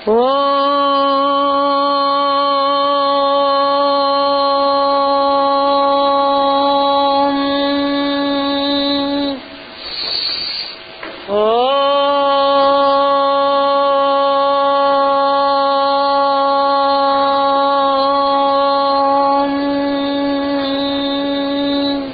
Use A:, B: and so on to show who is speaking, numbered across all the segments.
A: ஓம் ஓம்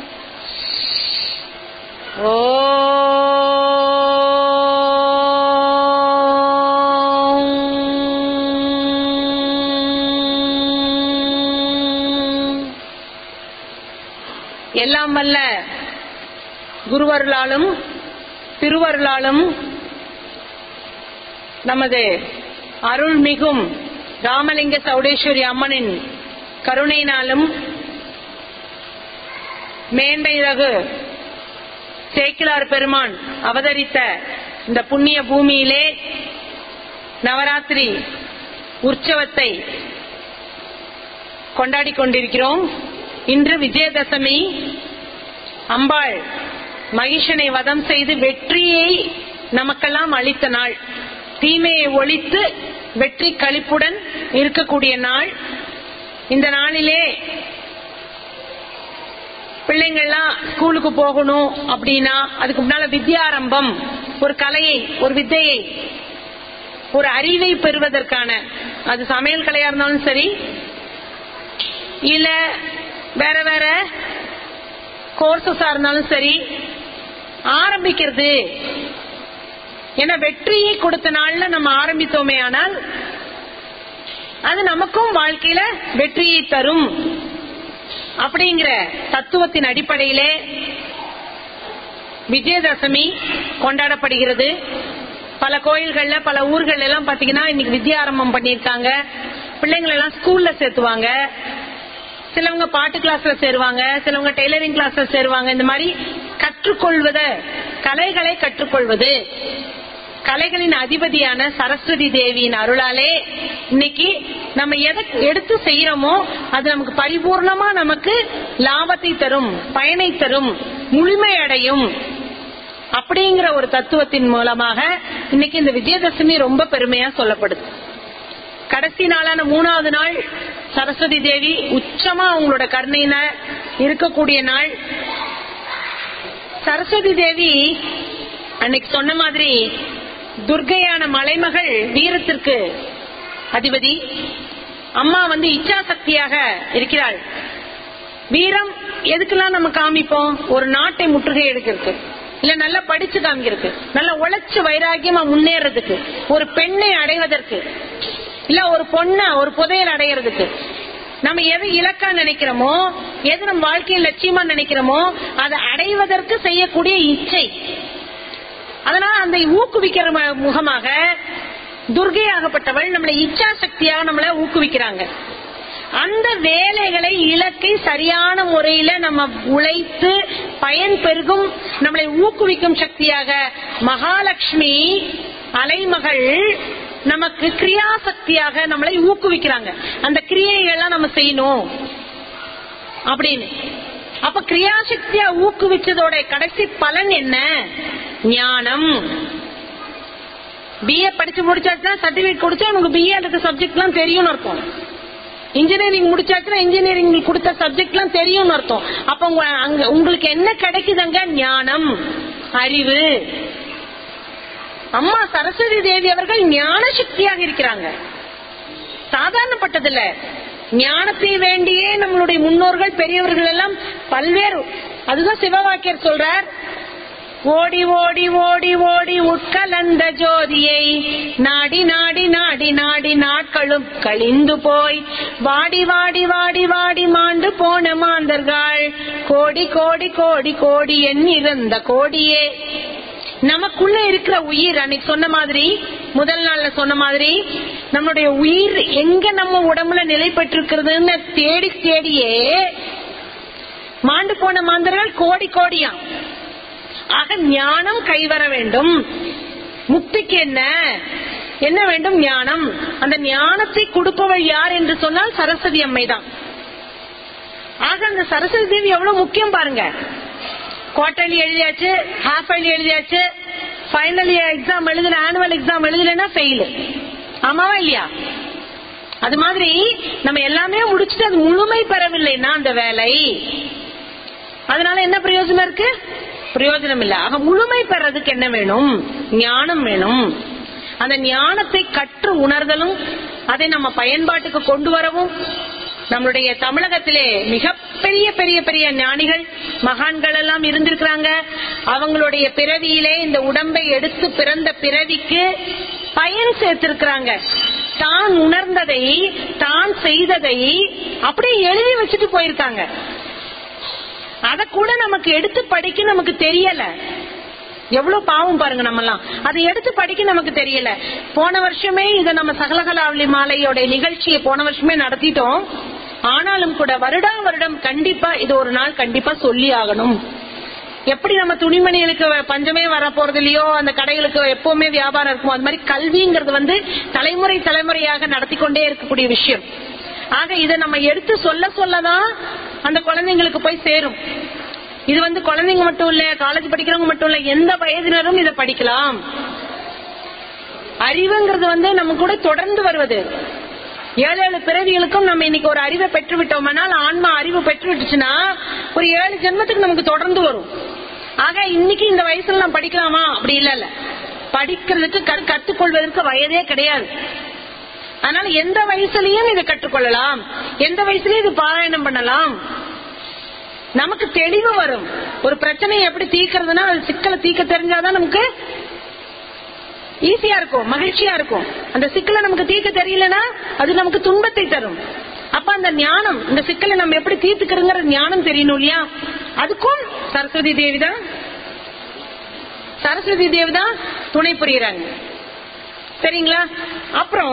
A: ஓம் எல்லாம் வல்ல குருவருளாலும் திருவருளாலும் நமது அருள்மிகும் ராமலிங்க சௌடேஸ்வரி அம்மனின் கருணையினாலும் மேன்மைரகு சேக்கிலார் பெருமான் அவதரித்த இந்த புண்ணிய பூமியிலே நவராத்திரி உற்சவத்தை கொண்டாடி கொண்டிருக்கிறோம் இன்று விஜயதசமி அம்பாள் மகிஷனை வதம் செய்து வெற்றியை நமக்கெல்லாம் அளித்த நாள் தீமையை ஒழித்து வெற்றி களிப்புடன் இருக்கக்கூடிய நாள் இந்த நாளிலே பிள்ளைங்கள்லாம் ஸ்கூலுக்கு போகணும் அப்படின்னா அதுக்கு முன்னால வித்யாரம்பம் ஒரு கலையை ஒரு வித்தையை ஒரு அறிவை பெறுவதற்கான அது சமையல் கலையா இருந்தாலும் சரி இல்ல வேற வேற கோர்சஸா இருந்தாலும் சரி ஆரம்பிக்கிறது ஏன்னா வெற்றியை கொடுத்த நாள்ல நம்ம ஆரம்பித்தோமே ஆனால் அது நமக்கும் வாழ்க்கையில வெற்றியை தரும் அப்படிங்கிற தத்துவத்தின் அடிப்படையிலே விஜயதசமி கொண்டாடப்படுகிறது பல கோயில்கள்ல பல ஊர்கள் எல்லாம் பாத்தீங்கன்னா இன்னைக்கு வித்யாரம்பம் பண்ணிருக்காங்க பிள்ளைங்களை எல்லாம் ஸ்கூல்ல சேர்த்துவாங்க சிலவங்க பாட்டு கிளாஸ்ல சேருவாங்க சிலவங்க டெய்லரிங் கிளாஸ்ல சேருவாங்க இந்த மாதிரி கற்றுக்கொள்வத கலைகளை கற்றுக்கொள்வது கலைகளின் அதிபதியான சரஸ்வதி தேவியின் அருளாலே இன்னைக்கு நம்ம எதை எடுத்து செய்யறோமோ அது நமக்கு பரிபூர்ணமா நமக்கு லாபத்தை தரும் பயனை தரும் முழுமை அடையும் அப்படிங்கிற ஒரு தத்துவத்தின் மூலமாக இன்னைக்கு இந்த விஜயதசமி ரொம்ப பெருமையா சொல்லப்படுது கடைசி நாளான மூணாவது நாள் சரஸ்வதி தேவி உச்சமா அவங்களோட கருணையில இருக்கக்கூடிய நாள் சரஸ்வதி தேவி அன்னைக்கு சொன்ன மாதிரி துர்கையான மலைமகள் வீரத்திற்கு அதிபதி அம்மா வந்து இச்சா சக்தியாக இருக்கிறாள் வீரம் எதுக்கெல்லாம் நம்ம காமிப்போம் ஒரு நாட்டை முற்றுகை எடுக்கிறதுக்கு இல்ல நல்லா படிச்சு காமிக்கிறதுக்கு நல்லா உழைச்சு வைராக்கியமா முன்னேறதுக்கு ஒரு பெண்ணை அடைவதற்கு இல்ல ஒரு பொண்ண ஒரு புதையல் அடையிறதுக்கு நம்ம எது இலக்கா நினைக்கிறோமோ எது நம்ம வாழ்க்கையில் லட்சியமா நினைக்கிறோமோ அதை அடைவதற்கு செய்யக்கூடிய இச்சை அதனால அந்த ஊக்குவிக்கிற ம- முகமாக துர்கையாகப்பட்டவள் நம்மளை இச்சா சக்தியாக நம்மளை ஊக்குவிக்கிறாங்க அந்த வேலைகளை இலக்கை சரியான முறையில நம்ம உழைத்து பயன் பெருகும் நம்மளை ஊக்குவிக்கும் சக்தியாக மகாலட்சுமி அலைமகள் நமக்கு கிரியாசக்தியாக நம்மளை ஊக்குவிக்கிறாங்க அந்த கிரியைகள்லாம் நம்ம செய்யணும் அப்படின்னு அப்ப கிரியாசக்தியா ஊக்குவிச்சதோட கடைசி பலன் என்ன ஞானம் பிஏ படிச்சு முடிச்சாச்சுன்னா சர்டிபிகேட் கொடுத்தா உனக்கு பிஏ இருக்க சப்ஜெக்ட் எல்லாம் தெரியும்னு அர்த்தம் இன்ஜினியரிங் முடிச்சாச்சுன்னா இன்ஜினியரிங் கொடுத்த சப்ஜெக்ட் எல்லாம் தெரியும்னு அர்த்தம் அப்ப உங்க அங்க உங்களுக்கு என்ன கிடைக்குதுங்க ஞானம் அறிவு அம்மா சரஸ்வதி தேவி அவர்கள் ஞான சக்தியாக இருக்கிறாங்க சாதாரணப்பட்டதில்ல ஞானத்தை வேண்டியே நம்மளுடைய முன்னோர்கள் பெரியவர்கள் எல்லாம் பல்வேறு அதுதான் சிவவாக்கியர் சொல்றார் ஓடி ஓடி ஓடி ஓடி உட்கலந்த ஜோதியை நாடி நாடி நாடி நாடி நாட்களும் கழிந்து போய் வாடி வாடி வாடி வாடி மாண்டு போன மாந்தர்கள் கோடி கோடி கோடி கோடி எண்ணிறந்த கோடியே நமக்குள்ள இருக்கிற உயிர் அன்னைக்கு சொன்ன மாதிரி முதல் நாள்ல சொன்ன மாதிரி நம்மளுடைய உயிர் எங்க நம்ம உடம்புல நிலை பெற்றிருக்கிறதுன்னு தேடி தேடியே மாண்டு போன மாந்தர்கள் கோடி கோடியா ஆக ஞானம் கைவர வேண்டும் முக்திக்கு என்ன என்ன வேண்டும் ஞானம் அந்த ஞானத்தை கொடுப்பவள் யார் என்று சொன்னால் சரஸ்வதி அம்மை தான் ஆக அந்த சரஸ்வதி தேவி எவ்வளவு முக்கியம் பாருங்க குவார்டர்லி எழுதியாச்சு ஹாஃப் இயர்லி எழுதியாச்சு ஃபைனல் எக்ஸாம் எழுதல ஆனுவல் எக்ஸாம் எழுதலைன்னா ஃபெயில் ஆமாவா இல்லையா அது மாதிரி நம்ம எல்லாமே முடிச்சுட்டு அது முழுமை பெறவில்லைன்னா அந்த வேலை அதனால என்ன பிரயோஜனம் இருக்கு பிரயோஜனம் இல்ல ஆக முழுமை பெறதுக்கு என்ன வேணும் ஞானம் வேணும் அந்த ஞானத்தை கற்று உணர்தலும் அதை நம்ம பயன்பாட்டுக்கு கொண்டு வரவும் நம்மளுடைய தமிழகத்திலே மிகப்பெரிய பெரிய பெரிய ஞானிகள் மகான்கள் எல்லாம் இருந்திருக்கிறாங்க அவங்களுடைய பிறவியிலே இந்த உடம்பை எடுத்து பிறந்த பிறவிக்கு பயன் சேர்த்திருக்கிறாங்க தான் உணர்ந்ததை தான் செய்ததை அப்படியே எழுதி வச்சுட்டு போயிருக்காங்க அத கூட நமக்கு எடுத்து படிக்க நமக்கு தெரியல எவ்வளவு பாவம் பாருங்க நம்ம எல்லாம் அதை எடுத்து படிக்க நமக்கு தெரியல போன வருஷமே இத நம்ம சகலகலாவளி மாலையோட நிகழ்ச்சியை போன வருஷமே நடத்திட்டோம் ஆனாலும் கூட வருடா வருடம் கண்டிப்பா இது ஒரு நாள் கண்டிப்பா சொல்லி ஆகணும் எப்படி நம்ம துணிமணிகளுக்கு பஞ்சமே வர போறது இல்லையோ அந்த கடைகளுக்கு எப்பவுமே வியாபாரம் இருக்கும் அது மாதிரி கல்விங்கிறது வந்து தலைமுறை தலைமுறையாக நடத்தி கொண்டே இருக்கக்கூடிய விஷயம் ஆக இதை நம்ம எடுத்து சொல்ல சொல்லதான் அந்த குழந்தைங்களுக்கு போய் சேரும் இது வந்து குழந்தைங்க மட்டும் இல்ல காலேஜ் படிக்கிறவங்க மட்டும் இல்ல எந்த வயதினரும் இதை படிக்கலாம் அறிவுங்கிறது வந்து நம்ம கூட தொடர்ந்து வருவது ஏழு ஏழு பிறவிகளுக்கும் நம்ம இன்னைக்கு ஒரு அறிவை பெற்று விட்டோம்னால் ஆன்மா அறிவு பெற்று விட்டுச்சுன்னா ஒரு ஏழு ஜென்மத்துக்கு நமக்கு தொடர்ந்து வரும் ஆக இன்னைக்கு இந்த வயசுல நான் படிக்கலாமா அப்படி இல்ல இல்ல படிக்கிறதுக்கு கற்- கற்றுக்கொள்வதற்கு வயதே கிடையாது அதனால எந்த வயசுலயும் இதை கற்றுக்கொள்ளலாம் எந்த வயசுலயும் இது பாராயணம் பண்ணலாம் நமக்கு தெளிவு வரும் ஒரு பிரச்சனையை எப்படி தீர்க்கறதுன்னா அது சிக்கலை தீர்க்க தெரிஞ்சாதான் நமக்கு ஈஸியா இருக்கும் மகிழ்ச்சியா இருக்கும் அந்த சிக்கலை நமக்கு தீர்க்க தெரியலனா அது நமக்கு துன்பத்தை தரும் அப்ப அந்த ஞானம் இந்த சிக்கலை நம்ம எப்படி தீர்த்துக்கிறோங்கிற ஞானம் தெரியணும் இல்லையா அதுக்கும் சரஸ்வதி தேவி தான் சரஸ்வதி தேவி தான் துணை புரியுறாங்க சரிங்களா அப்புறம்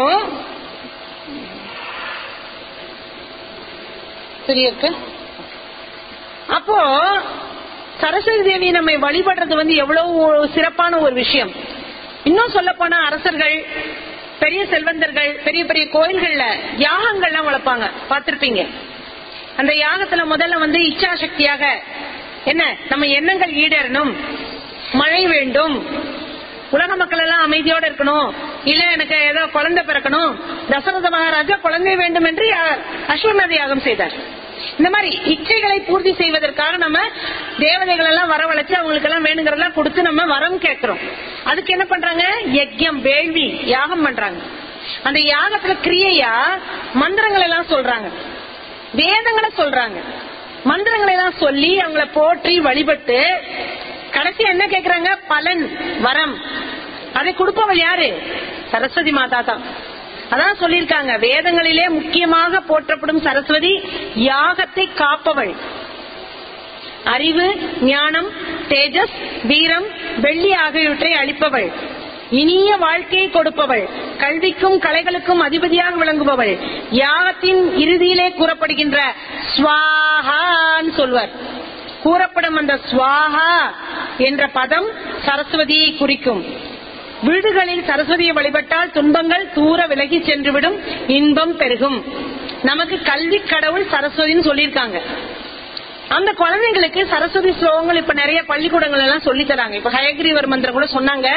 A: சரியா அப்போ சரஸ்வதி தேவி நம்மை வழிபடுறது வந்து எவ்வளவு ஒரு சிறப்பான ஒரு விஷயம் இன்னும் சொல்ல போனா அரசர்கள் பெரிய செல்வந்தர்கள் பெரிய பெரிய கோயில்கள்ல யாகங்கள்லாம் வளர்ப்பாங்க பார்த்திருப்பீங்க அந்த யாகத்துல முதல்ல வந்து இச்சா சக்தியாக என்ன நம்ம எண்ணங்கள் ஈடேறணும் மழை வேண்டும் உலக மக்கள் எல்லாம் அமைதியோட இருக்கணும் இல்ல எனக்கு ஏதோ குழந்தை பிறக்கணும் தசரத மகாராஜா குழந்தை வேண்டும் என்று யா- அஸ்வமேத யாகம் செய்தார் இந்த மாதிரி இச்சைகளை பூர்த்தி செய்வதற்காக நம்ம தேவதைகள் எல்லாம் வரவழைச்சு அவங்களுக்கு எல்லாம் வேணுங்கிறதெல்லாம் கொடுத்து நம்ம வரம் கேட்கிறோம் அதுக்கு என்ன பண்றாங்க யஜ்யம் வேள்வி யாகம் பண்றாங்க அந்த யாகத்துல கிரியையா மந்திரங்கள் எல்லாம் சொல்றாங்க வேதங்களை சொல்றாங்க மந்திரங்களை எல்லாம் சொல்லி அவங்கள போற்றி வழிபட்டு கடைசி என்ன கேக்குறாங்க பலன் வரம் அதை கொடுப்பவள் யாரு சரஸ்வதி மாதா தான் அதான் சொல்லியிருக்காங்க வேதங்களிலே முக்கியமாக போற்றப்படும் சரஸ்வதி யாகத்தை காப்பவள் அறிவு ஞானம் தேஜஸ் வீரம் வெள்ளி ஆகியவற்றை அளிப்பவள் இனிய வாழ்க்கையை கொடுப்பவள் கல்விக்கும் கலைகளுக்கும் அதிபதியாக விளங்குபவள் யாகத்தின் இறுதியிலே கூறப்படுகின்ற ஸ்வாஹான்னு சொல்வர் கூறப்படும் அந்த ஸ்வாஹா என்ற பதம் சரஸ்வதியை குறிக்கும் வீடுகளில் சரஸ்வதியை வழிபட்டால் துன்பங்கள் தூர விலகி சென்றுவிடும் இன்பம் பெருகும் நமக்கு கல்வி கடவுள் சரஸ்வதின்னு சொல்லியிருக்காங்க அந்த குழந்தைங்களுக்கு சரஸ்வதி ஸ்லோகங்கள் இப்ப நிறைய பள்ளிக்கூடங்கள் எல்லாம் சொல்லி தராங்க இப்ப ஹயக்ரீவர் மந்திரம் கூட சொன்னாங்க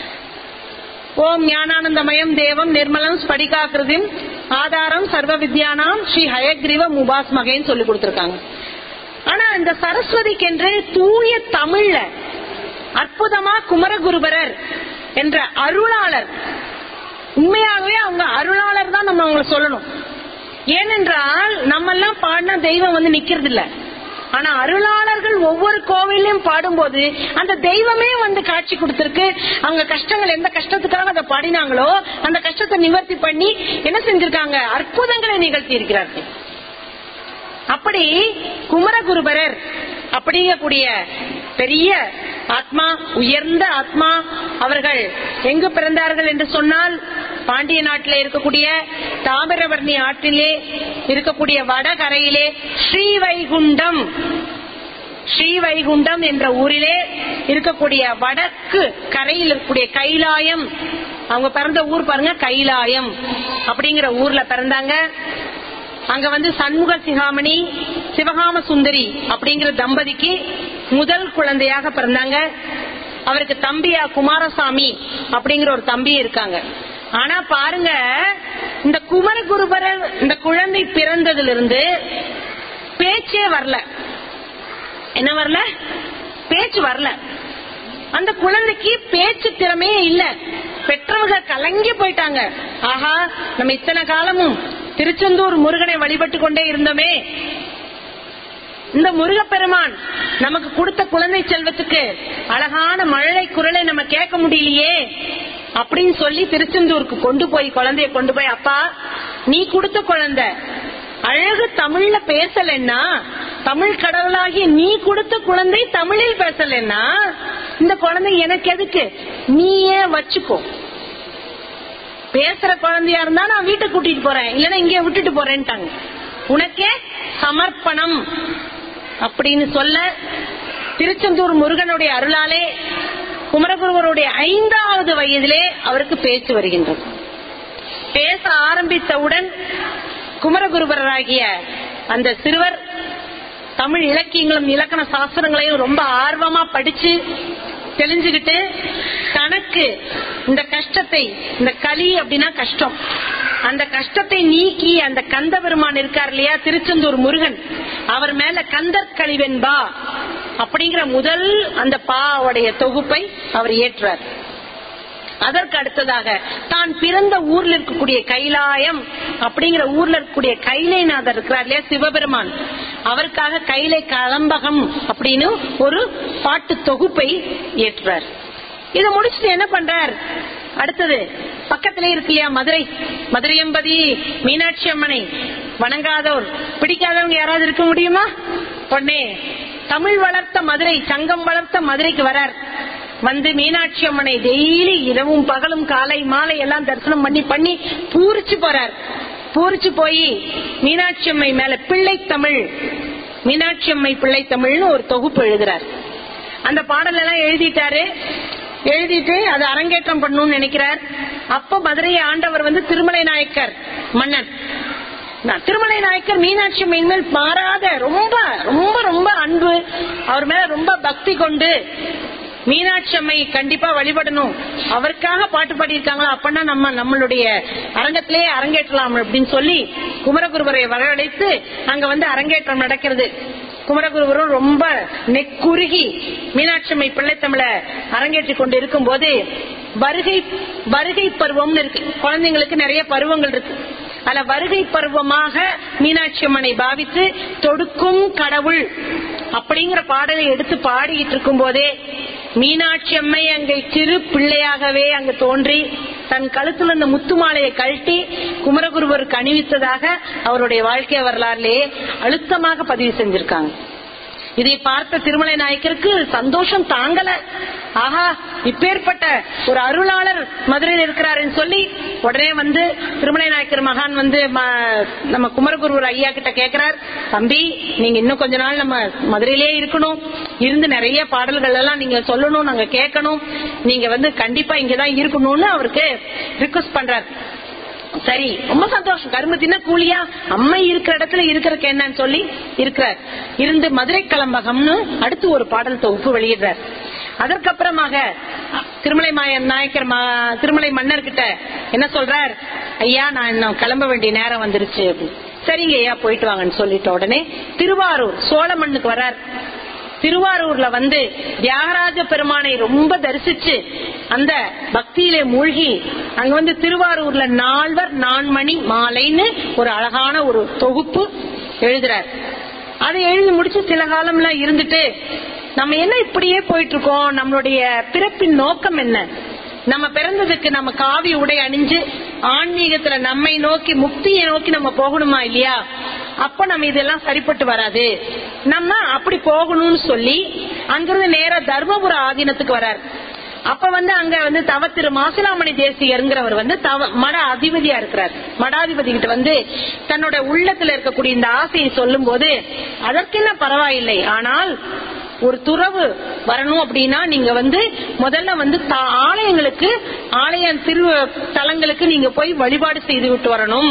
A: ஓம் ஞானானந்தமயம் தேவம் நிர்மலம் ஸ்படிகாக்கிருதிம் ஆதாரம் சர்வ வித்யானாம் ஸ்ரீ ஹயக்ரீவ முபாஸ் மகேன்னு சொல்லி கொடுத்திருக்காங்க ஆனா இந்த சரஸ்வதிக்கென்று தூய தமிழ்ல அற்புதமா குமரகுருபரர் என்ற அருளாளர் உண்மையாகவே அவங்க அருளாளர் தான் நம்ம அவங்களை சொல்லணும் ஏனென்றால் நம்ம எல்லாம் பாடினா தெய்வம் வந்து நிக்கிறது இல்ல ஆனா அருளாளர்கள் ஒவ்வொரு கோவிலையும் பாடும்போது அந்த தெய்வமே வந்து காட்சி கொடுத்திருக்கு அவங்க கஷ்டங்கள் எந்த கஷ்டத்துக்காக அதை பாடினாங்களோ அந்த கஷ்டத்தை நிவர்த்தி பண்ணி என்ன செஞ்சிருக்காங்க அற்புதங்களை நிகழ்த்தி இருக்கிறார்கள் அப்படி குமரகுருபரர் அப்படிங்கக்கூடிய பெரிய ஆத்மா உயர்ந்த ஆத்மா அவர்கள் எங்கு பிறந்தார்கள் என்று சொன்னால் பாண்டிய நாட்டிலே இருக்கக்கூடிய தாமிரபரணி ஆற்றிலே இருக்கக்கூடிய வடகரையிலே ஸ்ரீவைகுண்டம் ஸ்ரீவைகுண்டம் என்ற ஊரிலே இருக்கக்கூடிய வடக்கு கரையில் இருக்கக்கூடிய கைலாயம் அவங்க பிறந்த ஊர் பாருங்க கைலாயம் அப்படிங்கிற ஊர்ல பிறந்தாங்க அங்க வந்து சண்முக சிகாமணி சிவகாம சுந்தரி அப்படிங்கிற தம்பதிக்கு முதல் குழந்தையாக பிறந்தாங்க அவருக்கு தம்பியா குமாரசாமி அப்படிங்கிற ஒரு தம்பி இருக்காங்க ஆனா பாருங்க இந்த குமரகுருபரர் இந்த குழந்தை பிறந்ததிலிருந்து பேச்சே வரல என்ன வரல பேச்சு வரல அந்த குழந்தைக்கு பேச்சு திறமையே இல்ல பெற்றவங்க கலங்கி போயிட்டாங்க ஆஹா நம்ம இத்தனை காலமும் திருச்செந்தூர் முருகனை வழிபட்டு கொண்டே இருந்தோமே இந்த முருகப்பெருமான் நமக்கு கொடுத்த குழந்தை செல்வத்துக்கு அழகான மழலை குரலை நம்ம கேட்க முடியலையே அப்படின்னு சொல்லி திருச்செந்தூருக்கு கொண்டு போய் குழந்தைய கொண்டு போய் அப்பா நீ கொடுத்த குழந்தை அழகு தமிழ்ல பேசலன்னா தமிழ் கடவுளாகி நீ கொடுத்த குழந்தை தமிழில் பேசலன்னா இந்த குழந்தை எனக்கு எதுக்கு நீயே வச்சுக்கோ பேசுற குழந்தையா இருந்தா நான் வீட்டுக்கு கூட்டிட்டு போறேன் இல்லன்னா இங்கே விட்டுட்டு போறேன்ட்டாங்க உனக்கே சமர்ப்பணம் அப்படின்னு சொல்ல திருச்செந்தூர் முருகனுடைய அருளாலே குமரகுருவருடைய ஐந்தாவது வயதிலே அவருக்கு பேச்சு வருகின்றது பேச ஆரம்பித்தவுடன் குமரகுருவராகிய அந்த சிறுவர் தமிழ் இலக்கியங்களும் இலக்கண சாஸ்திரங்களையும் ரொம்ப ஆர்வமா படிச்சு தெரிஞ்சுக்கிட்டு தனக்கு இந்த கஷ்டத்தை இந்த களி அப்படின்னா கஷ்டம் அந்த கஷ்டத்தை நீக்கி அந்த கந்த பெருமான் இருக்கார் இல்லையா திருச்செந்தூர் முருகன் அவர் மேல கந்தர் கழிவென்பா அப்படிங்கிற முதல் அந்த பாவுடைய தொகுப்பை அவர் ஏற்றார் அதற்கு அடுத்ததாக தான் பிறந்த ஊர்ல இருக்கக்கூடிய கைலாயம் அப்படிங்கிற ஊர்ல இருக்கக்கூடிய கைலைநாதர் இருக்கிறார் இல்லையா சிவபெருமான் அவருக்காக கைலை கலம்பகம் அப்படின்னு ஒரு பாட்டு தொகுப்பை ஏற்றுறார் இதை முடிச்சுட்டு என்ன பண்றார் அடுத்தது பக்கத்திலே இருக்கு இல்லையா மதுரை மதுரை எம்பதி மீனாட்சி அம்மனை வணங்காதோர் பிடிக்காதவங்க யாராவது இருக்க முடியுமா பொண்ணே தமிழ் வளர்த்த மதுரை சங்கம் வளர்த்த மதுரைக்கு வரார் வந்து மீனாட்சி அம்மனை டெய்லி இரவும் பகலும் காலை மாலை எல்லாம் தரிசனம் பண்ணி பண்ணி பூரிச்சு போறார் பூரிச்சு போய் மீனாட்சி அம்மை மேல பிள்ளை தமிழ் மீனாட்சி அம்மை பிள்ளை தமிழ்னு ஒரு தொகுப்பு எழுதுறார் அந்த பாடல் எல்லாம் எழுதிட்டாரு எழுதிட்டு அதை அரங்கேற்றம் பண்ணணும்னு நினைக்கிறார் அப்ப மதுரையை ஆண்டவர் வந்து திருமலை நாயக்கர் மன்னன் நான் திருமலை நாயக்கர் மீனாட்சி அம்மையின் மேல் மாறாத ரொம்ப ரொம்ப ரொம்ப அன்பு அவர் மேல ரொம்ப பக்தி கொண்டு மீனாட்சி அம்மை கண்டிப்பா வழிபடணும் அவருக்காக பாட்டு பாடியிருக்காங்களா அப்படின்னா நம்ம நம்மளுடைய அரங்கத்திலேயே அரங்கேற்றலாம் அப்படின்னு சொல்லி குமரகுருவரை வரவழைத்து அங்க வந்து அரங்கேற்றம் நடக்கிறது குமரகுருவரும் ரொம்ப நெக்குருகி மீனாட்சி அம்மை பிள்ளைத்தமிழ அரங்கேற்றி கொண்டு இருக்கும் போது வருகை வருகை பருவம்னு இருக்கு குழந்தைங்களுக்கு நிறைய பருவங்கள் இருக்கு அதுல வருகை பருவமாக மீனாட்சி அம்மனை பாவித்து தொடுக்கும் கடவுள் அப்படிங்கிற பாடலை எடுத்து பாடிட்டு இருக்கும் போதே மீனாட்சி அம்மை அங்கே சிறு பிள்ளையாகவே அங்கு தோன்றி தன் கழுத்துல இந்த முத்து மாலையை கழட்டி குமரகுருவருக்கு அணிவித்ததாக அவருடைய வாழ்க்கை வரலாறுலேயே அழுத்தமாக பதிவு செஞ்சிருக்காங்க இதை பார்த்த திருமலை நாயக்கருக்கு சந்தோஷம் தாங்கல ஆஹா இப்பேற்பட்ட ஒரு அருளாளர் மதுரையில் இருக்கிறாருன்னு சொல்லி உடனே வந்து திருமலை நாயக்கர் மகான் வந்து ம- நம்ம குமரகுருவர் ஐயா கிட்ட கேக்குறார் தம்பி நீங்க இன்னும் கொஞ்ச நாள் நம்ம மதுரையிலே இருக்கணும் இருந்து நிறைய பாடல்கள் எல்லாம் நீங்க சொல்லணும் நாங்க கேட்கணும் நீங்க வந்து கண்டிப்பா இங்கதான் இருக்கணும்னு அவருக்கு ரிக்வஸ்ட் பண்றார் சரி ரொம்ப சந்தோஷம் கரும்பு தின்ன கூலியா அம்மை இருக்கிற இடத்துல இருக்கிறக்கு என்னன்னு சொல்லி இருக்கிறார் இருந்து மதுரை கலம்பகம்னு அடுத்து ஒரு பாடல் தொகுப்பு வெளியிடுறார் அதற்கப்புறமாக திருமலை மாய- நாயக்கர் மா- திருமலை மன்னர் கிட்ட என்ன சொல்றார் ஐயா நான் இன்னும் கிளம்ப வேண்டிய நேரம் வந்துருச்சு அப்படின்னு. சரிங்க ஐயா போயிட்டு வாங்கன்னு சொல்லிட்ட உடனே திருவாரூர் சோழ மண்ணுக்கு வரார் திருவாரூர்ல வந்து தியாகராஜ பெருமானை ரொம்ப தரிசிச்சு அந்த பக்தியிலே மூழ்கி அங்க வந்து திருவாரூர்ல நால்வர் நான்மணி மாலைன்னு ஒரு அழகான ஒரு தொகுப்பு எழுதுறார் அதை எழுதி முடிச்சு சில காலம்லாம் இருந்துட்டு நம்ம என்ன இப்படியே போயிட்டு இருக்கோம் நம்மளுடைய பிறப்பின் நோக்கம் என்ன நம்ம பிறந்ததுக்கு நம்ம காவி உடை அணிஞ்சு ஆன்மீகத்துல நம்மை நோக்கி முக்தியை நோக்கி நம்ம போகணுமா இல்லையா அப்ப நம்ம இதெல்லாம் சரிப்பட்டு வராது நம்ம அப்படி போகணும்னு சொல்லி அங்கிருந்து நேரா தர்மபுர ஆதீனத்துக்கு வரார் அப்ப வந்து அங்க வந்து தவ திரு மாசிலாமணி தேசிகருங்கிறவர் வந்து தவ மட அதிபதியா இருக்கிறார் மடாதிபதி கிட்ட வந்து தன்னோட உள்ளத்துல இருக்கக்கூடிய இந்த ஆசையை சொல்லும் போது அதற்கென்ன பரவாயில்லை ஆனால் ஒரு துறவு வரணும் அப்படின்னா நீங்க வந்து முதல்ல வந்து தா- ஆலயங்களுக்கு ஆலய திரு தலங்களுக்கு நீங்க போய் வழிபாடு செய்து விட்டு வரணும்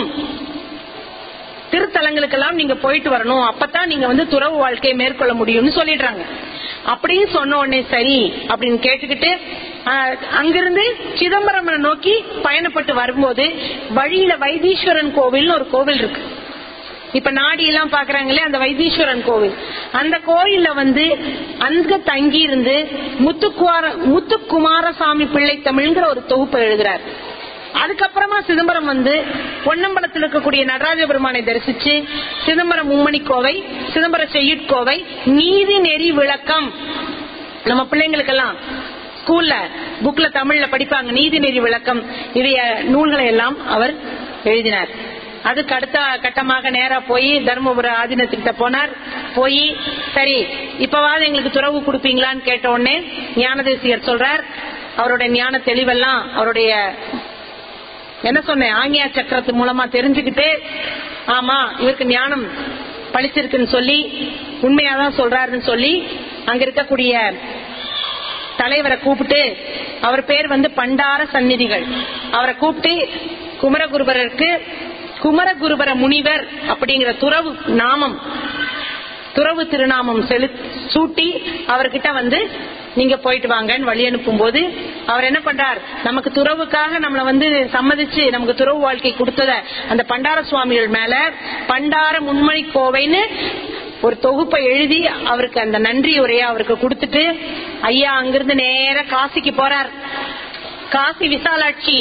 A: திருத்தலங்களுக்கெல்லாம் நீங்க போயிட்டு வரணும் அப்பதான் நீங்க வந்து துறவு வாழ்க்கையை மேற்கொள்ள முடியும்னு சொல்லிடுறாங்க அப்படின்னு சொன்ன உடனே சரி அப்படின்னு கேட்டுக்கிட்டு ஆஹ், அங்கிருந்து சிதம்பரம் நோக்கி பயணப்பட்டு வரும்போது வழியில வைத்தீஸ்வரன் கோவில்னு ஒரு கோவில் இருக்கு இப்ப நாடி எல்லாம் பாக்குறாங்களே அந்த வைத்தீஸ்வரன் கோவில் அந்த கோயில்ல வந்து அங்க தங்கி இருந்து முத்துக்குமார முத்துக்குமாரசாமி பிள்ளை தமிழ்ங்கிற ஒரு தொகுப்பை எழுதுறார் அதுக்கப்புறமா சிதம்பரம் வந்து பொன்னம்பலத்தில் இருக்கக்கூடிய நடராஜ பெருமானை தரிசிச்சு சிதம்பரம் மும்மணி கோவை சிதம்பரம் செய்யுட்கோவை நீதி நெறி விளக்கம் நம்ம பிள்ளைங்களுக்கெல்லாம் ஸ்கூல்ல புக்ல தமிழ்ல படிப்பாங்க நீதிநெறி விளக்கம் இவைய நூல்களை எல்லாம் அவர் எழுதினார் அதுக்கு அடுத்த கட்டமாக நேரா போய் தர்மபுர ஆதீனத்துக்கிட்ட போனார் போய் சரி இப்பவாவது எங்களுக்கு துறவு கொடுப்பீங்களான்னு கேட்ட உடனே ஞானதேசியர் சொல்றார் அவருடைய ஞான தெளிவெல்லாம் அவருடைய என்ன சொன்னேன் ஆங்கியா சக்கரத்து மூலமா தெரிஞ்சுக்கிட்டு ஆமா இவருக்கு ஞானம் பழிச்சிருக்குன்னு சொல்லி உண்மையாதான் சொல்றாருன்னு சொல்லி அங்க இருக்கக்கூடிய தலைவரை கூப்பிட்டு அவர் பேர் வந்து பண்டார சந்நிதிகள் அவரை கூப்பிட்டு குமரகுருபரருக்கு குமரகுருபர முனிவர் அப்படிங்கிற துறவு நாமம் துறவு திருநாமம் செலு சூட்டி அவர்கிட்ட வந்து நீங்க போயிட்டு வாங்கன்னு வழி அனுப்பும் போது அவர் என்ன பண்றார் நமக்கு துறவுக்காக நம்மள வந்து சம்மதிச்சு நமக்கு துறவு வாழ்க்கை கொடுத்தத அந்த பண்டார சுவாமிகள் மேல பண்டார முன்மணி கோவைன்னு ஒரு தொகுப்பை எழுதி அவருக்கு அந்த நன்றி உரையை அவருக்கு கொடுத்துட்டு ஐயா அங்கிருந்து நேர காசிக்கு போறார் காசி விசாலாட்சி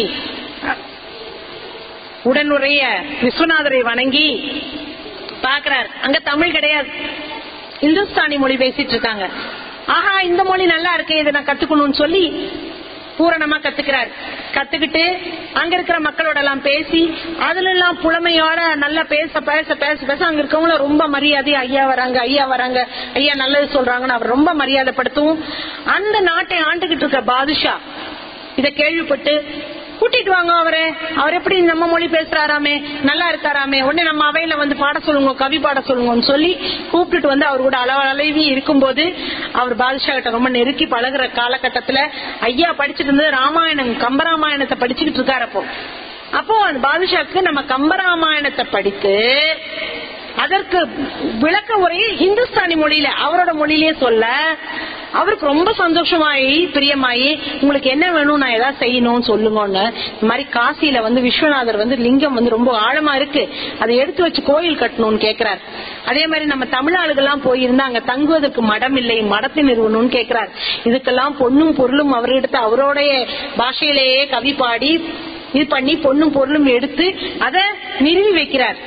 A: உடனுடைய விஸ்வநாதரை வணங்கி பாக்குறார் அங்க தமிழ் கிடையாது இந்துஸ்தானி மொழி பேசிட்டு இருக்காங்க ஆஹா இந்த மொழி நல்லா இருக்கே இதை நான் கத்துக்கணும்னு சொல்லி பூரணமா கத்துக்கிறார் கத்துக்கிட்டு அங்க இருக்கிற மக்களோட எல்லாம் பேசி அதுல எல்லாம் புலமையோட நல்லா பேச பேச பேச பேச அங்க இருக்கவங்கள ரொம்ப மரியாதை ஐயா வராங்க ஐயா வராங்க ஐயா நல்லது சொல்றாங்கன்னு அவர் ரொம்ப மரியாதைப்படுத்தவும் அந்த நாட்டை ஆண்டுகிட்டு இருக்க பாதுஷா இத கேள்விப்பட்டு கூட்டிட்டு வாங்க அவரு அவர் எப்படி நம்ம மொழி பேசுறாராமே நல்லா இருக்காராமே உடனே நம்ம அவையில வந்து பாட சொல்லுங்க கவி பாட சொல்லுங்கன்னு சொல்லி கூப்பிட்டுட்டு வந்து அவர் கூட அளவு அளவி இருக்கும்போது அவர் பாதுஷா கிட்ட ரொம்ப நெருக்கி பழகுற காலகட்டத்துல ஐயா படிச்சுட்டு இருந்தது ராமாயணம் கம்பராமாயணத்தை படிச்சுக்கிட்டு இருக்காரு அப்போ அப்போ அந்த பாதுஷாக்கு நம்ம கம்பராமாயணத்தை படித்து அதற்கு விளக்க உரையை ஹிந்துஸ்தானி மொழியில அவரோட மொழியிலே சொல்ல அவருக்கு ரொம்ப சந்தோஷமாயி பிரியமாயி உங்களுக்கு என்ன வேணும் நான் ஏதாவது செய்யணும்னு சொல்லுங்கன்னு இந்த மாதிரி காசியில வந்து விஸ்வநாதர் வந்து லிங்கம் வந்து ரொம்ப ஆழமா இருக்கு அதை எடுத்து வச்சு கோயில் கட்டணும்னு கேக்குறார் அதே மாதிரி நம்ம தமிழாளுகெல்லாம் போயிருந்தா அங்க தங்குவதற்கு மடம் இல்லை மடத்தை நிறுவனம்னு கேக்குறார் இதுக்கெல்லாம் பொண்ணும் பொருளும் அவர்கிட்ட அவரோடைய பாஷையிலேயே கவி பாடி இது பண்ணி பொண்ணும் பொருளும் எடுத்து அதை நிறுவி வைக்கிறார்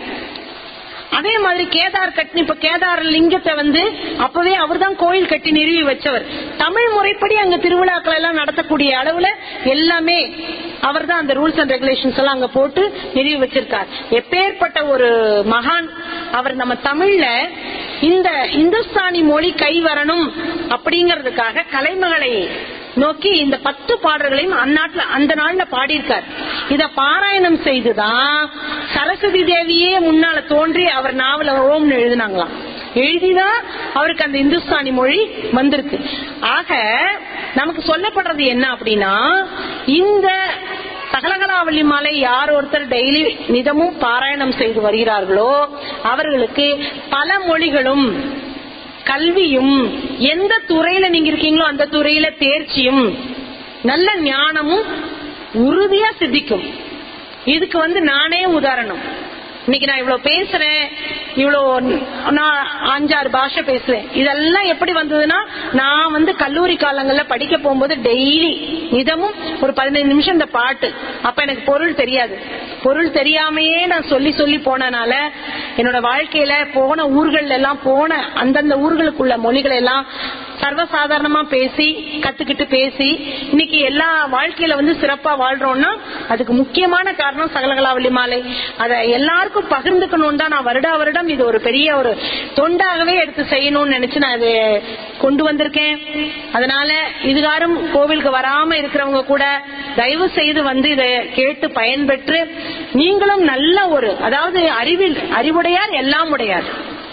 A: அதே மாதிரி கேதார் கட்டின இப்ப கேதார் லிங்கத்தை வந்து அப்பவே அவர்தான் கோயில் கட்டி நிறுவி வச்சவர் தமிழ் முறைப்படி அங்க திருவிழாக்கள் எல்லாம் நடத்தக்கூடிய அளவுல எல்லாமே அவர்தான் அந்த ரூல்ஸ் அண்ட் ரெகுலேஷன்ஸ் எல்லாம் அங்க போட்டு நிறுவி வச்சிருக்கார் எப்பேற்பட்ட ஒரு மகான் அவர் நம்ம தமிழ்ல இந்த இந்துஸ்தானி மொழி கை வரணும் அப்படிங்கறதுக்காக கலைமகளை நோக்கி இந்த பத்து பாடல்களையும் அந்நாட்டுல அந்த நாள்ல பாடியிருக்கார் இத பாராயணம் செய்துதான் சரஸ்வதி தேவியே முன்னால தோன்றி அவர் நாவல ஓம்னு எழுதினாங்களாம் எழுதிதான் அவருக்கு அந்த இந்துஸ்தானி மொழி வந்திருக்கு ஆக நமக்கு சொல்லப்படுறது என்ன அப்படின்னா இந்த சகலகலாவல்லி மாலை யார் ஒருத்தர் டெய்லி நிதமும் பாராயணம் செய்து வருகிறார்களோ அவர்களுக்கு பல மொழிகளும் கல்வியும் எந்த துறையில நீங்க இருக்கீங்களோ அந்த துறையில தேர்ச்சியும் நல்ல ஞானமும் உறுதியா சித்திக்கும் இதுக்கு வந்து நானே உதாரணம் இன்னைக்கு நான் இவ்வளவு பேசுறேன் இவ்வளவு நான் அஞ்சாறு பாஷை பேசுறேன் இதெல்லாம் எப்படி வந்ததுன்னா நான் வந்து கல்லூரி காலங்கள்ல படிக்க போகும்போது டெய்லி இதமும் ஒரு பதினைந்து நிமிஷம் இந்த பாட்டு அப்ப எனக்கு பொருள் தெரியாது பொருள் தெரியாமையே நான் சொல்லி சொல்லி போனனால என்னோட வாழ்க்கையில போன ஊர்கள்ல எல்லாம் போன அந்தந்த ஊர்களுக்குள்ள மொழிகளை எல்லாம் சர்வசாதாரணமா பேசி கத்துக்கிட்டு பேசி இன்னைக்கு எல்லா வாழ்க்கையில வந்து சிறப்பா வாழ்றோம்னா அதுக்கு முக்கியமான காரணம் சகலகலாவளி மாலை அதை எல்லாருக்கும் பகிர்ந்துக்கணும் தான் நான் வருடா வருடம் இது ஒரு பெரிய ஒரு தொண்டாகவே எடுத்து செய்யணும்னு நினைச்சு நான் இது கொண்டு வந்திருக்கேன் அதனால இதுகாரும் கோவிலுக்கு வராம இருக்கிறவங்க கூட தயவு செய்து வந்து இதை கேட்டு பயன்பெற்று நீங்களும் நல்ல ஒரு அதாவது அறிவில் அறிவுடையார் எல்லாம் உடையார்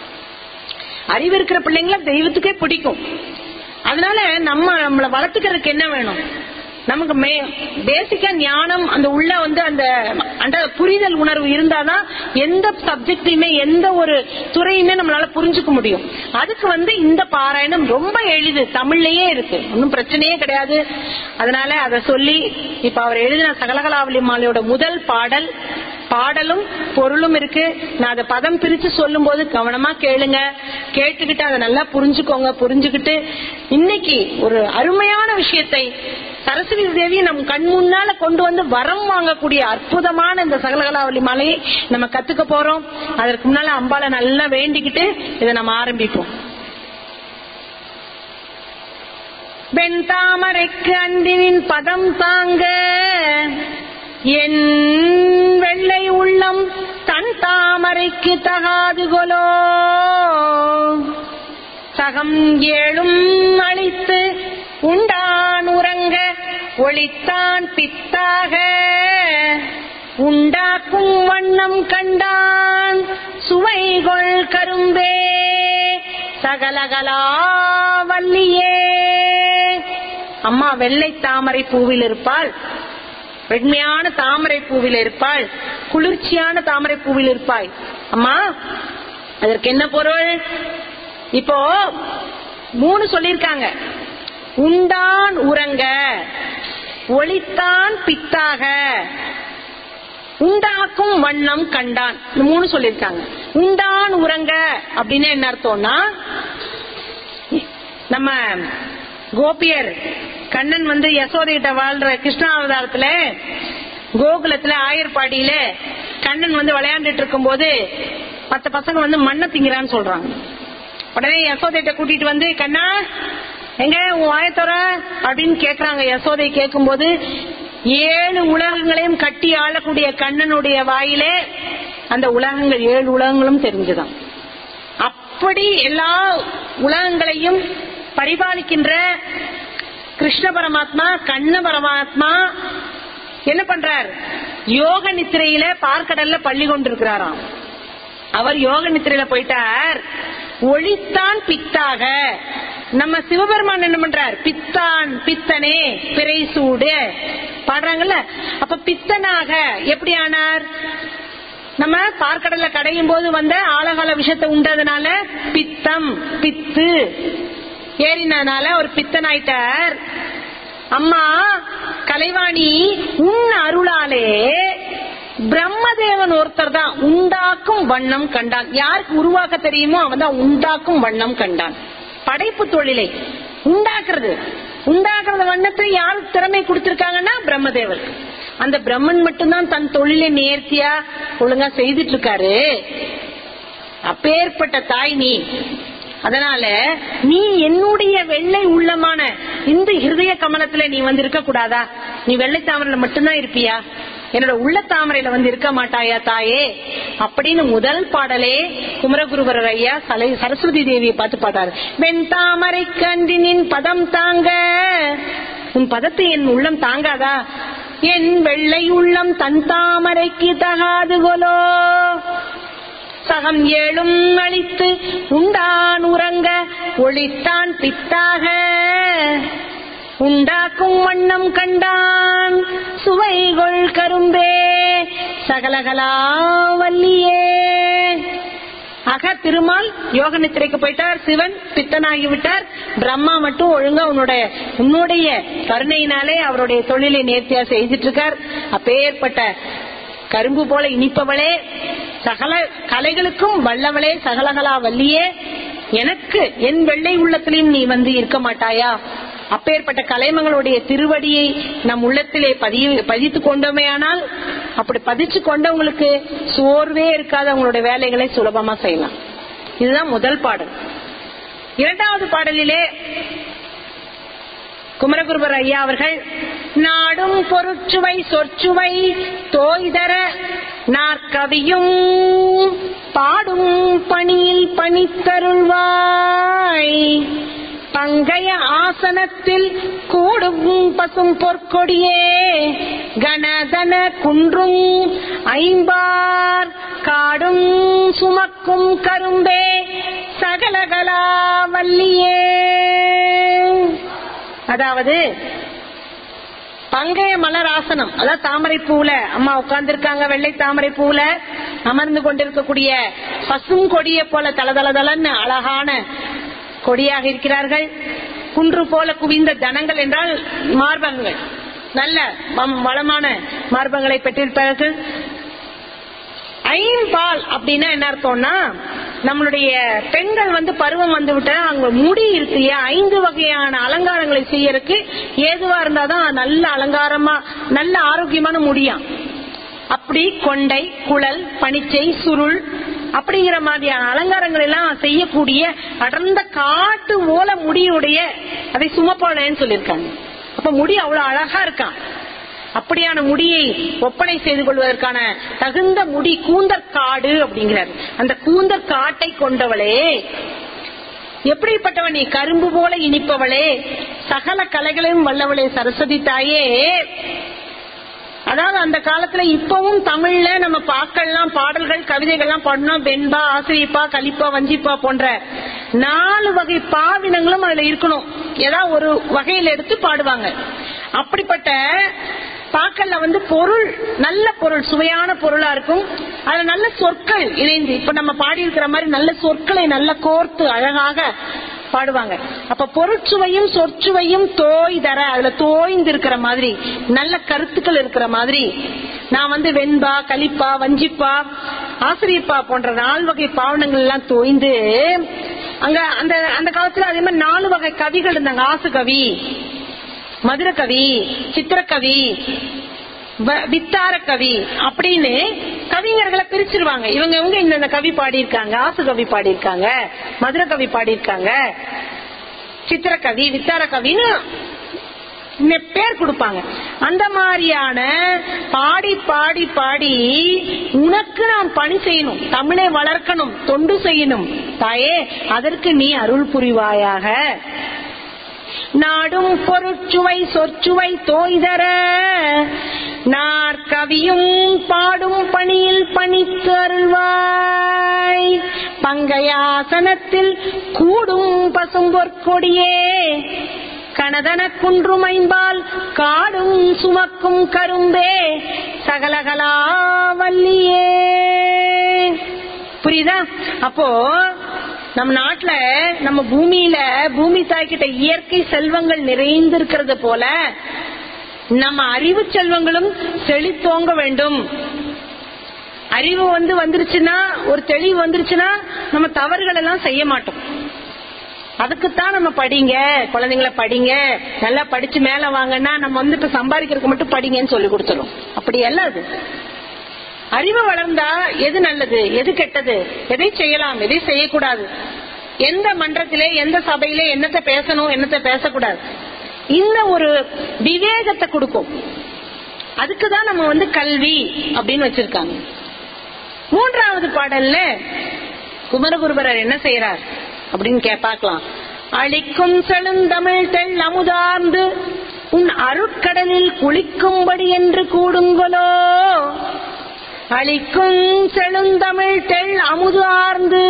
A: அறிவு இருக்கிற பிள்ளைங்கள தெய்வத்துக்கே பிடிக்கும் அதனால நம்ம நம்மளை வளர்த்துக்கிறதுக்கு என்ன வேணும் நமக்கு மே பேசிக்கா ஞானம் அந்த உள்ள வந்து அந்த அந்த புரிதல் உணர்வு இருந்தாதான் எந்த சப்ஜெக்டையுமே எந்த ஒரு துறையுமே நம்மளால புரிஞ்சுக்க முடியும் அதுக்கு வந்து இந்த பாராயணம் ரொம்ப எளிது தமிழ்லயே இருக்கு ஒன்னும் பிரச்சனையே கிடையாது அதனால அதை சொல்லி இப்ப அவர் எழுதின சகலகலாவலி மாலையோட முதல் பாடல் பாடலும் பொருளும் இருக்கு நான் அதை பதம் பிரிச்சு சொல்லும் போது கவனமா கேளுங்க கேட்டுக்கிட்டு அதை நல்லா புரிஞ்சுக்கோங்க புரிஞ்சுக்கிட்டு இன்னைக்கு ஒரு அருமையான விஷயத்தை சரஸ்வதி தேவி நம் கண் முன்னால கொண்டு வந்து வரம் வாங்கக்கூடிய அற்புதமான இந்த சகலகலாவலி மலையை நம்ம கத்துக்க போறோம் அதற்கு முன்னால அம்பால நல்லா வேண்டிக்கிட்டு இதை நம்ம ஆரம்பிப்போம் வெண்தாமரைக்கு அன்பினின் பதம் தாங்க என் வெள்ளை உள்ளம் தன் தாமரைக்கு தகாது கொலோ சகம் ஏழும் அழித்து உண்டான் உறங்க ஒளித்தான் பித்தாக உண்டாக்கும் வண்ணம் கண்டான் சுவைகொள் கரும்பே சகலகலா வல்லியே அம்மா வெள்ளை தாமரை பூவில் இருப்பாள் வெண்மையான தாமரை பூவில் இருப்பாள் குளிர்ச்சியான தாமரை பூவில் இருப்பாய் அம்மா அதற்கு என்ன பொருள் இப்போ மூணு சொல்லிருக்காங்க உண்டான் உறங்க ஒளித்தான் பித்தாக உண்டாக்கும் வண்ணம் கண்டான் இந்த மூணு சொல்லிருக்காங்க உண்டான் உறங்க அப்படின்னு என்ன அர்த்தம்னா நம்ம கோபியர் கண்ணன் வந்து யசோதைகிட்ட வாழ்ற கிருஷ்ணாவதாரத்துல கோகுலத்துல ஆயர்பாடியில கண்ணன் வந்து விளையாண்டுட்டு இருக்கும் போது மத்த பசங்க வந்து மண்ணை திங்கிறான்னு சொல்றாங்க உடனே யசோதைகிட்ட கூட்டிட்டு வந்து கண்ணா எங்க உன் வாயத்தோற அப்படின்னு கேக்குறாங்க யசோதை கேட்கும் போது ஏழு உலகங்களையும் கட்டி ஆளக்கூடிய கண்ணனுடைய வாயிலே அந்த உலகங்கள் ஏழு உலகங்களும் தெரிஞ்சுதான் அப்படி எல்லா உலகங்களையும் பரிபாலிக்கின்ற கிருஷ்ண பரமாத்மா கண்ண பரமாத்மா என்ன பண்றார் யோக நித்திரையில பார்க்கடல்ல பள்ளி கொண்டிருக்கிறாராம் அவர் யோக நித்திரையில போயிட்டார் ஒளித்தான் பித்தாக நம்ம சிவபெருமான் என்ன பண்றார் பித்தான் பித்தனே பிறை சூடு பாடுறாங்கல்ல அப்ப பித்தனாக எப்படி ஆனார் நம்ம பார்க்கடல்ல கடையும் போது வந்த ஆழகால விஷயத்தை உண்டதுனால பித்தம் பித்து ஏறினதுனால ஒரு பித்தனாயிட்டார் அம்மா கலைவாணி உன் அருளாலே பிரம்மதேவன் ஒருத்தர் தான் உண்டாக்கும் வண்ணம் கண்டான் யாருக்கு உருவாக்க தெரியுமோ அவன் தான் உண்டாக்கும் வண்ணம் கண்டான் படைப்பு தொழிலை உண்டாக்குறது உண்டாக்குறது வண்ணத்தை யார் திறமை கொடுத்திருக்காங்கன்னா பிரம்மதேவர் அந்த பிரம்மன் மட்டும்தான் தன் தொழிலை நேர்த்தியா ஒழுங்கா செய்துட்டு இருக்காரு அப்பேற்பட்ட தாய் நீ அதனால நீ என்னுடைய வெள்ளை உள்ளமான இந்த ஹிருதய கமலத்துல நீ வந்து இருக்க கூடாதா நீ வெள்ளை தாமரையில மட்டும்தான் இருப்பியா என்னோட உள்ள தாமரையில வந்து இருக்க மாட்டாயா தாயே அப்படின்னு முதல் பாடலே குமரகுருவரர் ஐயா சலை சரஸ்வதி தேவியை பார்த்து பார்த்தாரு வெண் தாமரை கண்டினின் பதம் தாங்க உன் பதத்தை என் உள்ளம் தாங்காதா என் வெள்ளை உள்ளம் தன் தாமரைக்கு தகாது கொலோ சகம் ஏழும் அழித்து உண்டான் உறங்க ஒளித்தான் பித்தாக உண்டாக்கும் வண்ணம் கண்டான் சுவைகொள் கரும்பே சகலகலா வல்லியே ஆக திருமால் யோக நித்திரைக்கு போயிட்டார் சிவன் பித்தனாகி விட்டார் பிரம்மா மட்டும் ஒழுங்கா உன்னுடைய உன்னுடைய கருணையினாலே அவருடைய தொழிலை நேர்த்தியா செய்துட்டு இருக்கார் அப்பேற்பட்ட கரும்பு போல இனிப்பவளே சகல கலைகளுக்கும் வல்லவளே சகலகலா வல்லியே எனக்கு என் வெள்ளை உள்ளத்திலையும் நீ வந்து இருக்க மாட்டாயா அப்பேற்பட்ட கலைமங்களுடைய திருவடியை நம் உள்ளத்திலே பதிய பதித்து கொண்டோமேயானால் அப்படி பதிச்சு கொண்டவங்களுக்கு சோர்வே இருக்காத அவங்களுடைய வேலைகளை சுலபமா செய்யலாம் இதுதான் முதல் பாடல் இரண்டாவது பாடலிலே குமரகுருபர் ஐயா அவர்கள் நாடும் பொருட்சுவை சொற்சுவை தோய்தர நாற்கவியும் பாடும் பணியில் பணித்தருள்வாய் பங்கைய ஆசனத்தில் கூடும் பசும் பொற்கொடியே கணதன குன்றும் ஐம்பார் காடும் சுமக்கும் கரும்பே சகலகலா வல்லியே அதாவது பங்கைய மலர் ஆசனம் அதாவது தாமரை பூவுல அம்மா உட்கார்ந்து இருக்காங்க வெள்ளை தாமரை பூவுல அமர்ந்து கொண்டிருக்கக்கூடிய பசும் கொடியை போல தளதளதளன்னு அழகான கொடியாக இருக்கிறார்கள் குன்று போல குவிந்த தனங்கள் என்றால் மார்பகங்கள் நல்ல வம்- வளமான மார்பகங்களை பெற்றிருப்பார்கள் ஐம்பால் அப்படின்னா என்ன அர்த்தம்னா நம்மளுடைய பெண்கள் வந்து பருவம் வந்து விட்டா அவங்க முடி இருக்கு இல்லையா ஐந்து வகையான அலங்காரங்களை செய்யறதுக்கு ஏதுவா இருந்தாதான் நல்ல அலங்காரமா நல்ல ஆரோக்கியமான முடியாம் அப்படி கொண்டை குழல் பனிச்சை சுருள் அப்படிங்கிற மாதிரியான அலங்காரங்கள் எல்லாம் செய்யக்கூடிய அடர்ந்த காட்டு ஓல முடியுடைய அதை சுமப்பாளையன்னு சொல்லியிருக்காங்க அப்ப முடி அவ்வளவு அழகா இருக்கான் அப்படியான முடியை ஒப்பனை செய்து கொள்வதற்கான தகுந்த முடி கூந்தற் காடு அப்படிங்கிறார் அந்த கூந்தற் காட்டை கொண்டவளே எப்படிப்பட்டவன் நீ கரும்பு போல இனிப்பவளே சகல கலைகளையும் வல்லவளே சரஸ்வதி தாயே அதாவது அந்த காலத்துல இப்பவும் தமிழ்ல நம்ம பாக்கள்லாம் பாடல்கள் கவிதைகள்லாம் பாடணும் வெண்பா ஆசிரியப்பா கலிப்பா வஞ்சிப்பா போன்ற நாலு வகை பாவினங்களும் அதுல இருக்கணும் ஏதாவது ஒரு வகையில எடுத்து பாடுவாங்க அப்படிப்பட்ட பாக்கல்ல வந்து பொருள் நல்ல பொருள் சுவையான பொருளா இருக்கும் அதுல நல்ல சொற்கள் இணைந்து இப்ப நம்ம பாடி இருக்கிற மாதிரி நல்ல சொற்களை நல்ல கோர்த்து அழகாக பாடுவாங்க அப்ப பொருட்சுவையும் சொற்சுவையும் தோய் தர அதுல தோய்ந்து இருக்கிற மாதிரி நல்ல கருத்துக்கள் இருக்கிற மாதிரி நான் வந்து வெண்பா கலிப்பா வஞ்சிப்பா ஆசிரியப்பா போன்ற நால் வகை பாவனங்கள் எல்லாம் தோய்ந்து அங்க அந்த அந்த காலத்துல அதே மாதிரி நாலு வகை கவிகள் இருந்தாங்க ஆசு கவி மதுர கவி சித்திரக்கவி வ- வித்தார கவி அப்படின்னு கவிஞர்களை பிரிச்சிருவாங்க இவங்க இவங்க இந்த இந்த கவி பாடியிருக்காங்க ஆசு கவி பாடியிருக்காங்க மதுர கவி பாடியிருக்காங்க சித்திரக்கவி வித்தார கவின்னு நெ- பேர் கொடுப்பாங்க அந்த மாதிரியான பாடி பாடி பாடி உனக்கு நாம் பணி செய்யணும் தமிழை வளர்க்கணும் தொண்டு செய்யணும் தாயே அதற்கு நீ அருள் புரிவாயாக நாடும் பொருட்சுவை சொற்சுவை தோய்தர நாற்கவியும் பாடும் பணியில் பணித்து அருள்வாய் பங்கையாசனத்தில் கூடும் பசும்பொற்கொடியே கனதன குன்றுமைம்பால் காடும் சுமக்கும் கரும்பே சகலகலா வல்லியே புரியுதா அப்போ நம்ம நாட்டுல நம்ம பூமியில பூமி தாய்கிட்ட இயற்கை செல்வங்கள் நிறைந்திருக்கிறது போல நம்ம அறிவு செல்வங்களும் செழித்தோங்க வேண்டும் அறிவு வந்து வந்துருச்சுன்னா ஒரு தெளிவு வந்துருச்சுன்னா நம்ம தவறுகள் எல்லாம் செய்ய மாட்டோம் அதுக்குத்தான் நம்ம படிங்க குழந்தைங்களை படிங்க நல்லா படிச்சு மேல வாங்கன்னா நம்ம வந்து இப்ப சம்பாதிக்கிறதுக்கு மட்டும் படிங்கன்னு சொல்லி கொடுத்துரும் அப்படி அல்ல அது அறிவு வளர்ந்தா எது நல்லது எது கெட்டது எதை செய்யலாம் எதை செய்யக்கூடாது எந்த மன்றத்திலே எந்த சபையிலே என்னத்தை பேசணும் என்னத்தை பேசக்கூடாது இந்த ஒரு விவேகத்தை கொடுக்கும் அதுக்குதான் நம்ம வந்து கல்வி அப்படின்னு வச்சிருக்காங்க மூன்றாவது பாடல்ல குமரகுருபரர் என்ன செய்யறார் அப்படின்னு கே பார்க்கலாம் அழிக்கும் செழுந்தமிழ் தெள் அமுதார்ந்து உன் அருட்கடலில் குளிக்கும்படி என்று கூடுங்களோ அழிக்கும் செழுந்தமிழ் தெள் அமுதார்ந்து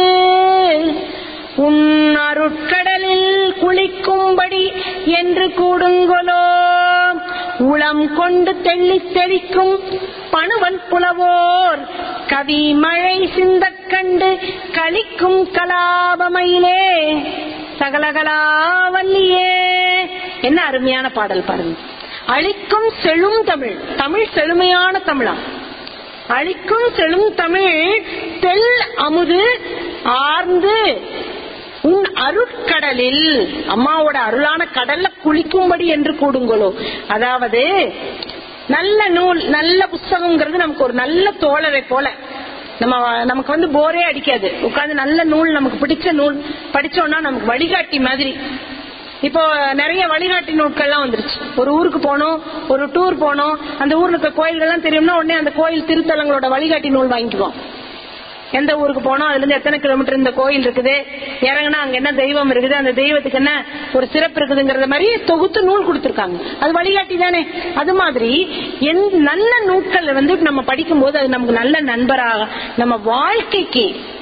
A: உன் அருட்கடலில் குளிக்கும்படி என்று கூடுங்களோ உளம் கொண்டு தெள்ளித் தெளிக்கும் பணுவன் புலவோர் கவி மழை சிந்தக் கண்டு கலிக்கும் கலாபமையிலே சகலகலாவல்லியே என்ன அருமையான பாடல் பாருங்க அழிக்கும் செழும் தமிழ் தமிழ் செழுமையான தமிழாம் அழிக்கும் செழும் தமிழ் தெல் அமுது ஆர்ந்து உன் அருட்கடலில் அம்மாவோட அருளான கடல்ல குளிக்கும்படி என்று கூடுங்களோ அதாவது நல்ல நூல் நல்ல புஸ்தகம்ங்கிறது நமக்கு ஒரு நல்ல தோழரை போல நம்ம நமக்கு வந்து போரே அடிக்காது உட்கார்ந்து நல்ல நூல் நமக்கு பிடிச்ச நூல் படிச்சோம்னா நமக்கு வழிகாட்டி மாதிரி இப்போ நிறைய வழிகாட்டி நூட்கள்லாம் வந்துருச்சு ஒரு ஊருக்கு போனோம் ஒரு டூர் போனோம் அந்த ஊர்ல இருக்க கோயில்கள்லாம் தெரியும்னா உடனே அந்த கோயில் திருத்தலங்களோட வழிகாட்டி நூல் வாங்கிக்குவோம் எந்த ஊருக்கு போனோம் அதுல இருந்து எத்தனை கிலோமீட்டர் இந்த கோயில் இருக்குது இறங்குனா அங்க என்ன தெய்வம் இருக்குது அந்த தெய்வத்துக்கு என்ன ஒரு சிறப்பு இருக்குதுங்கறத மாதிரி தொகுத்து நூல் கொடுத்திருக்காங்க அது வழிகாட்டி தானே அது மாதிரி எந்த நல்ல நூட்கள் வந்து நம்ம படிக்கும்போது அது நமக்கு நல்ல நண்பராக நம்ம வாழ்க்கைக்கு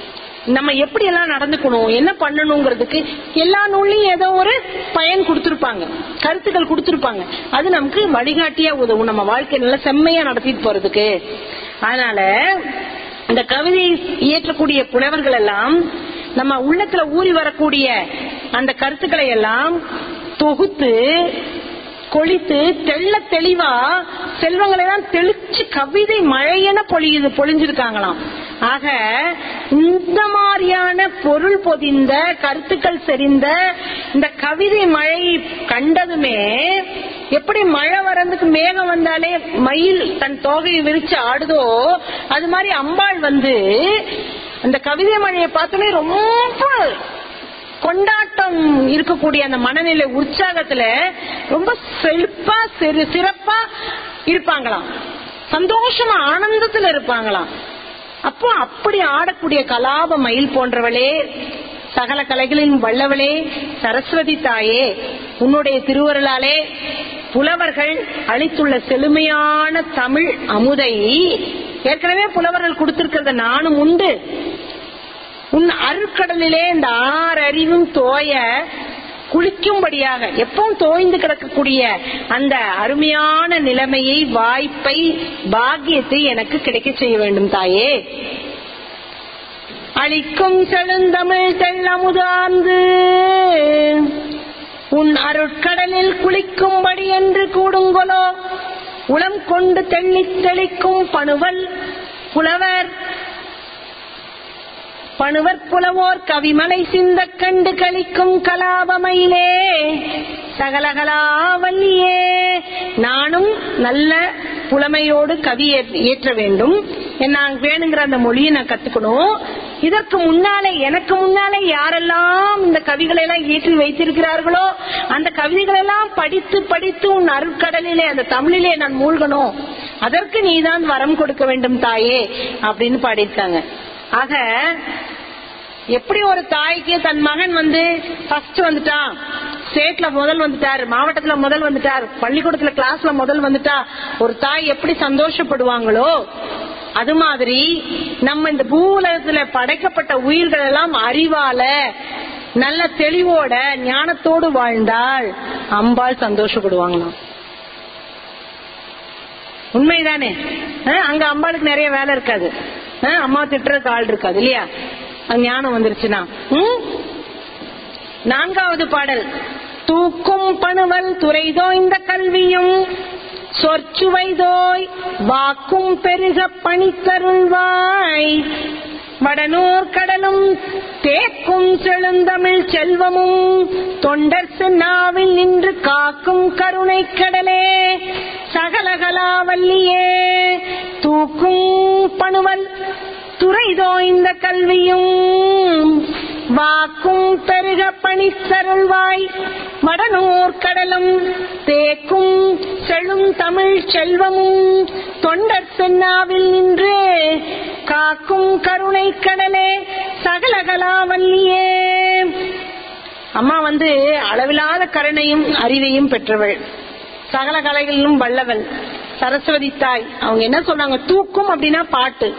A: நம்ம எப்படி எல்லாம் நடந்துக்கணும் என்ன பண்ணணுங்கிறதுக்கு எல்லா நூல்லையும் ஏதோ ஒரு பயன் கொடுத்திருப்பாங்க கருத்துக்கள் கொடுத்திருப்பாங்க அது நமக்கு வழிகாட்டியா உதவும் நம்ம வாழ்க்கை நல்லா செம்மையா நடத்திட்டு போறதுக்கு அதனால இந்த கவிதை இயற்றக்கூடிய புலவர்கள் எல்லாம் நம்ம உள்ளத்துல ஊறி வரக்கூடிய அந்த கருத்துக்களை எல்லாம் தொகுத்து கொளித்து தெள்ள தெளிவா செல்வங்களை எல்லாம் தெளிச்சு கவிதை மழையென பொழியுது பொழிஞ்சிருக்காங்களாம் ஆக இந்த மாதிரியான பொருள் பொதிந்த கருத்துக்கள் செறிந்த இந்த கவிதை மழை கண்டதுமே எப்படி மழை வரதுக்கு மேகம் வந்தாலே மயில் தன் தோகையை விரிச்சு ஆடுதோ அது மாதிரி அம்பாள் வந்து அந்த கவிதை மழையை பார்த்தோன்னே ரொம்ப கொண்டாட்டம் இருக்கக்கூடிய அந்த மனநிலை உற்சாகத்துல ரொம்ப செழிப்பா சிறு சிறப்பா இருப்பாங்களாம் சந்தோஷமா ஆனந்தத்துல இருப்பாங்களாம் அப்போ அப்படி ஆடக்கூடிய கலாப மயில் போன்றவளே சகல கலைகளின் வல்லவளே சரஸ்வதி தாயே உன்னுடைய திருவருளாலே புலவர்கள் அளித்துள்ள செழுமையான தமிழ் அமுதை ஏற்கனவே புலவர்கள் கொடுத்திருக்கிறத நானும் உண்டு உன் அருட்கடலிலே இந்த ஆறு அறிவும் தோய குளிக்கும்படியாக எப்பவும் தோய்ந்து கிடக்கக்கூடிய அந்த அருமையான நிலைமையை வாய்ப்பை பாக்கியத்தை எனக்கு கிடைக்க செய்ய வேண்டும் தாயே அளிக்கும் செழுந்தமிழ் தெள்ளமுதார்ந்து உன் அருட்கடலில் குளிக்கும்படி என்று கூடுங்கொலோ உளம் கொண்டு தெள்ளித் தெளிக்கும் பணுவல் புலவர் பணுவர் புலவோர் கவிமலை சிந்த கண்டு கழிக்கும் கலாபமையிலே சகலகலாவல்லியே நானும் நல்ல புலமையோடு கவி ஏற்- ஏற்ற வேண்டும் நான் வேணுங்கிற அந்த மொழியை நான் கத்துக்கணும் இதற்கு முன்னாலே எனக்கு முன்னாலே யாரெல்லாம் இந்த கவிகளை எல்லாம் ஏற்றி வைத்திருக்கிறார்களோ அந்த கவிதைகள் எல்லாம் படித்து படித்து உன் அருட்கடலிலே அந்த தமிழிலே நான் மூழ்கணும் அதற்கு நீதான் வரம் கொடுக்க வேண்டும் தாயே அப்படின்னு பாடியிருக்காங்க ஆக எப்படி ஒரு தாய்க்கு தன் மகன் வந்து ஃபர்ஸ்ட் வந்துட்டான் ஸ்டேட்ல முதல் வந்துட்டார் மாவட்டத்துல முதல் வந்துட்டார் பள்ளிக்கூடத்துல கிளாஸ்ல முதல் வந்துட்டா ஒரு தாய் எப்படி சந்தோஷப்படுவாங்களோ அது மாதிரி நம்ம இந்த பூலகத்துல படைக்கப்பட்ட உயிர்கள் எல்லாம் அறிவால நல்ல தெளிவோட ஞானத்தோடு வாழ்ந்தால் அம்பாள் சந்தோஷப்படுவாங்களாம் உண்மைதானே அஹ், அங்க அம்பாளுக்கு நிறைய வேலை இருக்காது அஹ், அம்மா திட்டுறதுக்கு ஆள் இருக்காது இல்லையா அங்க ஞானம் வந்துருச்சுன்னா ம்? நான்காவது பாடல் தூக்கும் பணுவல் துறைதோய்ந்த கல்வியும் சொற்சுவைதோய் வாக்கும் பெருக பணித்தருள்வாய் வடனூர் கடலும் தேக்கும் செழுந்தமிழ் செல்வமும் தொண்டர் சென்னாவில் நின்று காக்கும் கருணை கடலே சகலகலாவல்லியே தூக்கும் பணுவல் துறைதோய்ந்த கல்வியும் வாக்கும் பெருக பணித்தருள்வாய் வடனூர் கடலும் தேக்கும் செழும் தமிழ் செல்வமும் தொண்டர் சென்னாவில் நின்று காக்கும் கருணை கடலே சகலகலாவல்லியே அம்மா வந்து அளவிலாத கருணையும் அறிவையும் பெற்றவள் சகல கலைகளிலும் வல்லவள் சரஸ்வதி தாய் அவங்க என்ன சொன்னாங்க தூக்கும் அப்படின்னா பாட்டு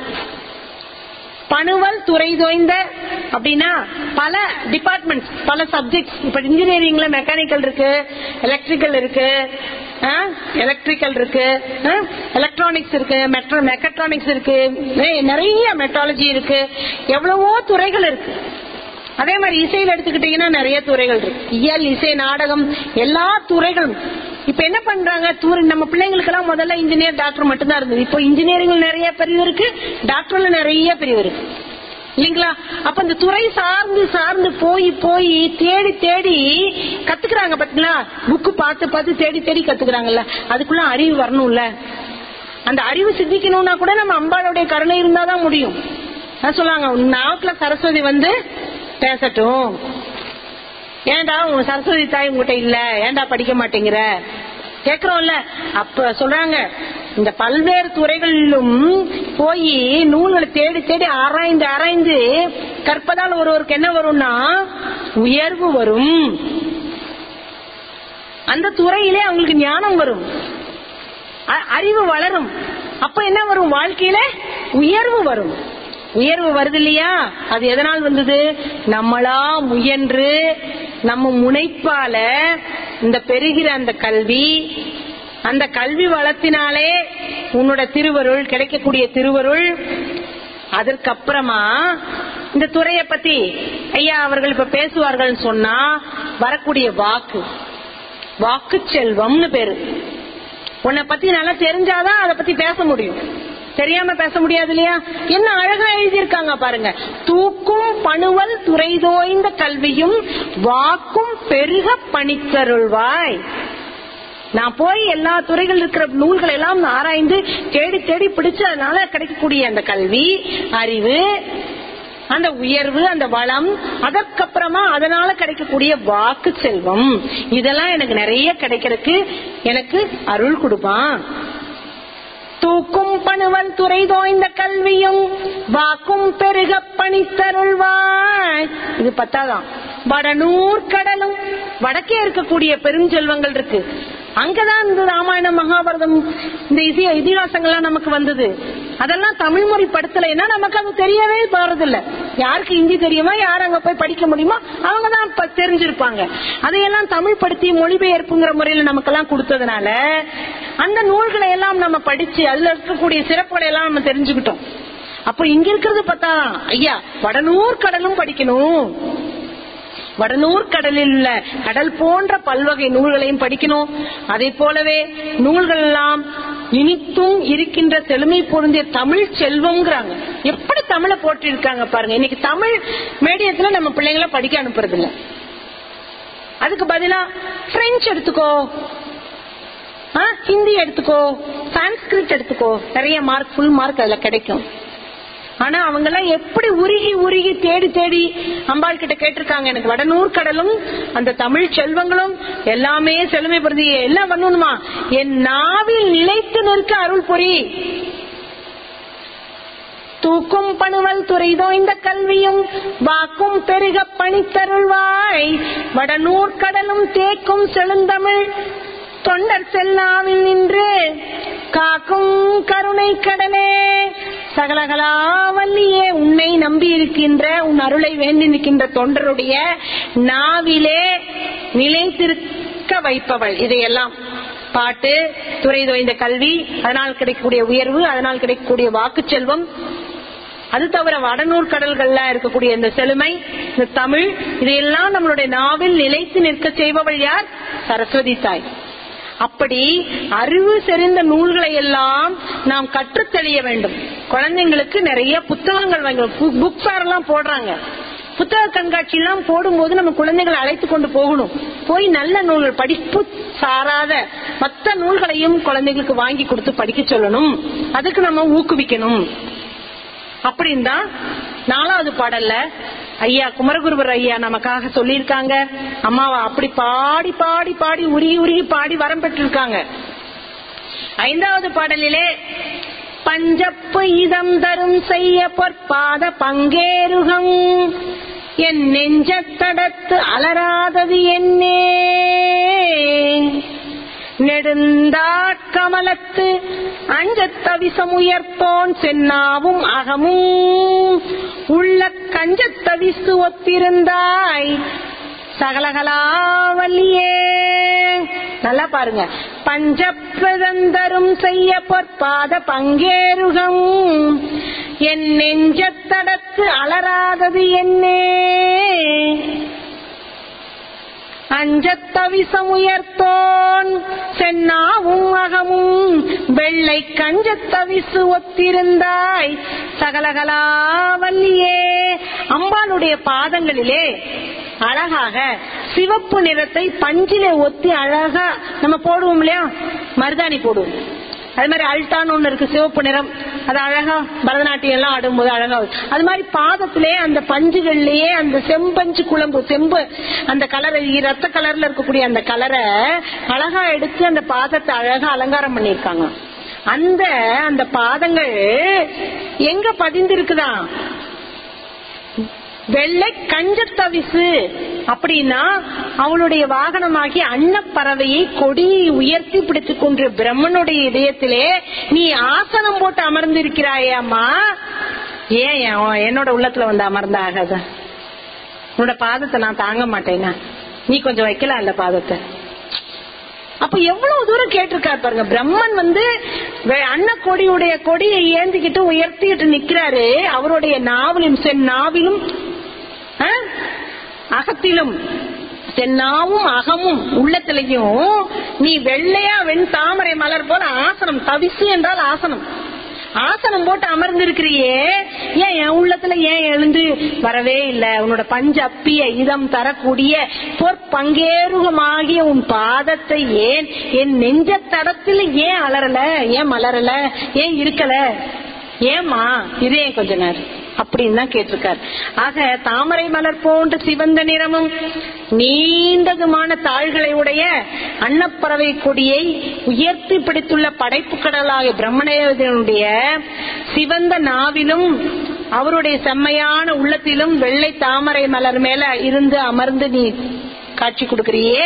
A: பணுவல் துறை தோய்ந்த அப்படின்னா பல டிபார்ட்மெண்ட்ஸ் பல சப்ஜெக்ட்ஸ் இப்ப இன்ஜினியரிங்ல மெக்கானிக்கல் இருக்கு எலக்ட்ரிக்கல் இருக்கு எலக்ட்ரிக்கல் இருக்கு எலக்ட்ரானிக்ஸ் இருக்கு மெட்ரோ மெக்கட்ரானிக்ஸ் இருக்கு நெ- நிறைய மெட்டாலஜி இருக்கு எவ்வளவோ துறைகள் இருக்கு அதே மாதிரி இசையில எடுத்துக்கிட்டீங்கன்னா நிறைய துறைகள் இருக்கு இயல் இசை நாடகம் எல்லா துறைகளும் இப்ப என்ன பண்றாங்க துறை நம்ம பிள்ளைங்களுக்கு எல்லாம் முதல்ல இன்ஜினியர் டாக்டர் மட்டும்தான் இருந்தது இப்போ இன்ஜினியரிங்ல நிறைய பிரிவு இருக்கு டாக்டர்ல நிறைய பிரிவு இருக்கு இல்லைங்களா அப்ப இந்த துறை சார்ந்து சார்ந்து போய் போய் தேடி தேடி கத்துக்கிறாங்க பாத்தீங்களா புக்கு பார்த்து பார்த்து தேடி தேடி கத்துக்கிறாங்கல்ல அதுக்குள்ள அறிவு வரணும்ல அந்த அறிவு சித்திக்கணும்னா கூட நம்ம அம்பாளுடைய கருணை இருந்தாதான் முடியும் அதான் சொல்லுவாங்க உன் நாவுக்குள்ள சரஸ்வதி வந்து பேசட்டும் ஏன்டா உன் சரஸ்வதி தாய் உங்ககிட்ட இல்ல ஏன்டா படிக்க மாட்டேங்கிற கேக்குறோம்ல அப்ப சொல்றாங்க இந்த பல்வேறு துறைகளிலும் போய் நூல்களை தேடி தேடி ஆராய்ந்து ஆராய்ந்து கற்பதால் ஒருவருக்கு என்ன வரும்னா உயர்வு வரும் அந்த துறையிலே அவங்களுக்கு ஞானம் வரும் அ- அறிவு வளரும் அப்ப என்ன வரும் வாழ்க்கையில உயர்வு வரும் உயர்வு வருது இல்லையா அது எதனால் வந்தது நம்மளா முயன்று நம்ம முனைப்பால இந்த பெறுகிற அந்த கல்வி அந்த கல்வி வளத்தினாலே உன்னோட திருவருள் கிடைக்கக்கூடிய திருவருள் அதற்கப்புறமா இந்த துறையை பத்தி ஐயா அவர்கள் இப்ப பேசுவார்கள் சொன்னா வரக்கூடிய வாக்கு வாக்கு செல்வம்னு பேரு உன்னை பத்தி நல்லா தெரிஞ்சாதான் அதை பத்தி பேச முடியும் தெரியாம பேச முடியாது இல்லையா என்ன அழகா எழுதியிருக்காங்க பாருங்க தூக்கும் பணுவல் துறைதோய்ந்த கல்வியும் வாக்கும் பெருக பணித்தருள்வாய் நான் போய் எல்லா துறைகள் இருக்கிற நூல்கள் எல்லாம் ஆராய்ந்து தேடி தேடி பிடிச்சு அதனால கிடைக்கக்கூடிய அந்த கல்வி அறிவு அந்த உயர்வு அந்த வளம் அதற்கப்புறமா அதனால கிடைக்கக்கூடிய வாக்கு செல்வம் இதெல்லாம் எனக்கு நிறைய கிடைக்கிறதுக்கு எனக்கு அருள் கொடுப்பான் தூக்கும் பணுவல் துறை தோய்ந்த கல்வியும் வாக்கும் பெருக பணித்தருள்வாய் இது பத்தாதான் வடநூர் கடலும் வடக்கே இருக்கக்கூடிய பெருஞ்செல்வங்கள் இருக்கு அங்கதான் இந்த ராமாயணம் மகாபாரதம் இந்த இசை இதிகாசங்கள்லாம் நமக்கு வந்தது அதெல்லாம் தமிழ் மொழி படுத்தலைன்னா நமக்கு அது தெரியவே போறதில்ல யாருக்கு ஹிந்தி தெரியுமா யார் அங்க போய் படிக்க முடியுமோ அவங்க தான் தெரிஞ்சிருப்பாங்க அதையெல்லாம் தமிழ் படுத்தி மொழிபெயர்ப்புங்கிற முறையில நமக்கெல்லாம் கொடுத்ததுனால அந்த நூல்களை எல்லாம் நம்ம படிச்சு அதுல இருக்கக்கூடிய சிறப்புகளை எல்லாம் நம்ம தெரிஞ்சுக்கிட்டோம் அப்ப இங்க இருக்கிறது பார்த்தா ஐயா வடநூர் கடலும் படிக்கணும் வடநூர் கடலில் உள்ள கடல் போன்ற பல்வகை நூல்களையும் படிக்கணும் அதே போலவே நூல்கள் எல்லாம் இனித்தும் இருக்கின்ற செழுமை பொருந்திய தமிழ் செல்வம்ங்கிறாங்க எப்படி தமிழை போட்டிருக்காங்க பாருங்க இன்னைக்கு தமிழ் மீடியத்துல நம்ம பிள்ளைங்கள படிக்க அனுப்புறது இல்ல அதுக்கு பதிலா பிரெஞ்சு எடுத்துக்கோ ஆ, ஹிந்தி எடுத்துக்கோ சான்ஸ்கிரிட் எடுத்துக்கோ நிறைய மார்க் ஃபுல் மார்க் அதுல கிடைக்கும் ஆனா அவங்க எல்லாம் எப்படி உருகி உருகி தேடி தேடி அம்பாள் கிட்ட கேட்டிருக்காங்க எனக்கு வடநூர் கடலும் அந்த தமிழ் செல்வங்களும் எல்லாமே செழுமை பிரதி எல்லாம் பண்ணணுமா என் நாவில் நிலைத்து நிற்க அருள் பொறி தூக்கும் பணுவல் துறைதோ இந்த கல்வியும் வாக்கும் பெருக பணித்தருள்வாய் வடநூர் கடலும் தேக்கும் செழுந்தமிழ் தொண்டர் செல்லாவில் நின்று காக்கும் கருணை கடலே சகலகலாவல்லியே உன்னை நம்பி இருக்கின்ற உன் அருளை வேண்டி நிற்கின்ற தொண்டருடைய நாவிலே நிலைத்திருக்க வைப்பவள் இதையெல்லாம் பாட்டு துறை தோய்ந்த கல்வி அதனால் கிடைக்கக்கூடிய உயர்வு அதனால் கிடைக்கக்கூடிய வாக்கு செல்வம் அது தவிர வடநூர் கடல்கள்ல இருக்கக்கூடிய இந்த செழுமை இந்த தமிழ் இதையெல்லாம் நம்மளுடைய நாவில் நிலைத்து நிற்க செய்பவள் யார் சரஸ்வதி தாய் அப்படி அறிவு செறிந்த நூல்களை எல்லாம் நாம் கற்றுத் தெளிய வேண்டும் குழந்தைங்களுக்கு நிறைய புத்தகங்கள் வாங்க புக் ஃபேர் எல்லாம் போடுறாங்க புத்தக கண்காட்சி எல்லாம் போடும்போது நம்ம குழந்தைகளை அழைத்து கொண்டு போகணும் போய் நல்ல நூல்கள் படிப்பு சாராத மற்ற நூல்களையும் குழந்தைகளுக்கு வாங்கி கொடுத்து படிக்க சொல்லணும் அதுக்கு நம்ம ஊக்குவிக்கணும் அப்படின்னு தான் நாலாவது பாடல்ல ஐயா குமரகுருவர் ஐயா நமக்காக சொல்லியிருக்காங்க அம்மாவை அப்படி பாடி பாடி பாடி உருகி உருகி பாடி வரம் பெற்றிருக்காங்க ஐந்தாவது பாடலிலே பஞ்சப்பு இதம் தரும் செய்ய பொற்பாத பங்கேருகம் என் நெஞ்சத்தடத்து அலராதது என்னே நெடுந்தாட்கமலத்து அஞ்சத் தவிசமுயர்த்தோன் சென்னாவும் அகமும் உள்ள கஞ்சத் தவிசு ஒத்திருந்தாய் சகலகலாவல்லியே நல்லா பாருங்க பஞ்சப்பிரதந்தரும் செய்ய பொற்பாத பங்கேருகம் என் நெஞ்சத்தடத்து அலராதது என்னே அஞ்சத்தவிசமுயர்த்தோன் சென்னாவும் அகமும் வெள்ளை கஞ்சத்தவிசு ஒத்திருந்தாய் சகலகலாவல்லியே அம்பாளுடைய பாதங்களிலே அழகாக சிவப்பு நிறத்தை பஞ்சிலே ஒத்தி அழகா நம்ம போடுவோம் இல்லையா மருதாணி போடுவோம் அது மாதிரி அல்டான்னு ஒண்ணு இருக்கு சிவப்பு நிறம் அது அழகா பரதநாட்டியம் எல்லாம் ஆடும்போது அழகா இருக்கும். அது மாதிரி பாதத்திலே அந்த பஞ்சுகள்லயே அந்த செம்பஞ்சு குழம்பு செம்பு அந்த கலரை ரத்த கலர்ல இருக்கக்கூடிய அந்த கலரை அழகா எடுத்து அந்த பாதத்தை அழகா அலங்காரம் பண்ணிருக்காங்க அந்த அந்த பாதங்கள் எங்க பதிந்திருக்குதா வெள்ளை கஞ்சத்தவிசு அப்படின்னா அவளுடைய வாகனமாகி அன்னப்பறவையை கொடியை உயர்த்தி பிடித்துக் கொண்டு பிரம்மனுடைய இதயத்திலே நீ ஆசனம் போட்டு அமர்ந்திருக்கிறாயே அம்மா ஏன் என்- என்னோட உள்ளத்துல வந்து அமர்ந்த ஆகாத உன்னோட பாதத்தை நான் தாங்க மாட்டேனா நீ கொஞ்சம் வைக்கலாம் இல்ல பாதத்தை அப்ப எவ்வளவு தூரம் கேட்டிருக்காரு பாருங்க பிரம்மன் வந்து வே- அன்னக்கொடியுடைய கொடியை ஏந்திக்கிட்டு உயர்த்திக்கிட்டு நிக்கிறாரு அவருடைய நாவிலும் சென் நாவிலும் ஆ? அகத்திலும் சென்னாவும் அகமும் உள்ளத்திலையும் நீ வெள்ளையா வெண் தாமரை மலர் போல ஆசனம் தவிசு என்றால் ஆசனம் ஆசனம் போட்டு அமர்ந்திருக்கிறியே ஏன் என் உள்ளத்துல ஏன் எழுந்து வரவே இல்ல உன்னோட பஞ்ச அப்பிய இதம் தரக்கூடிய பொற்பங்கேருகமாகிய உன் பாதத்தை ஏன் என் நெஞ்ச தடத்துல ஏன் அலறல ஏன் மலரல ஏன் இருக்கல ஏமா இதே கொஞ்ச நேரம் அப்படின்னு தான் கேட்டிருக்கார் ஆக தாமரை மலர் போன்ற சிவந்த நிறமும் நீண்டதுமான தாள்களை உடைய அன்னப்பறவை கொடியை உயர்த்தி பிடித்துள்ள படைப்பு கடலாகிய பிரம்மணேவனுடைய சிவந்த நாவிலும் அவருடைய செம்மையான உள்ளத்திலும் வெள்ளை தாமரை மலர் மேல இருந்து அமர்ந்து நீ காட்சி கொடுக்கிறியே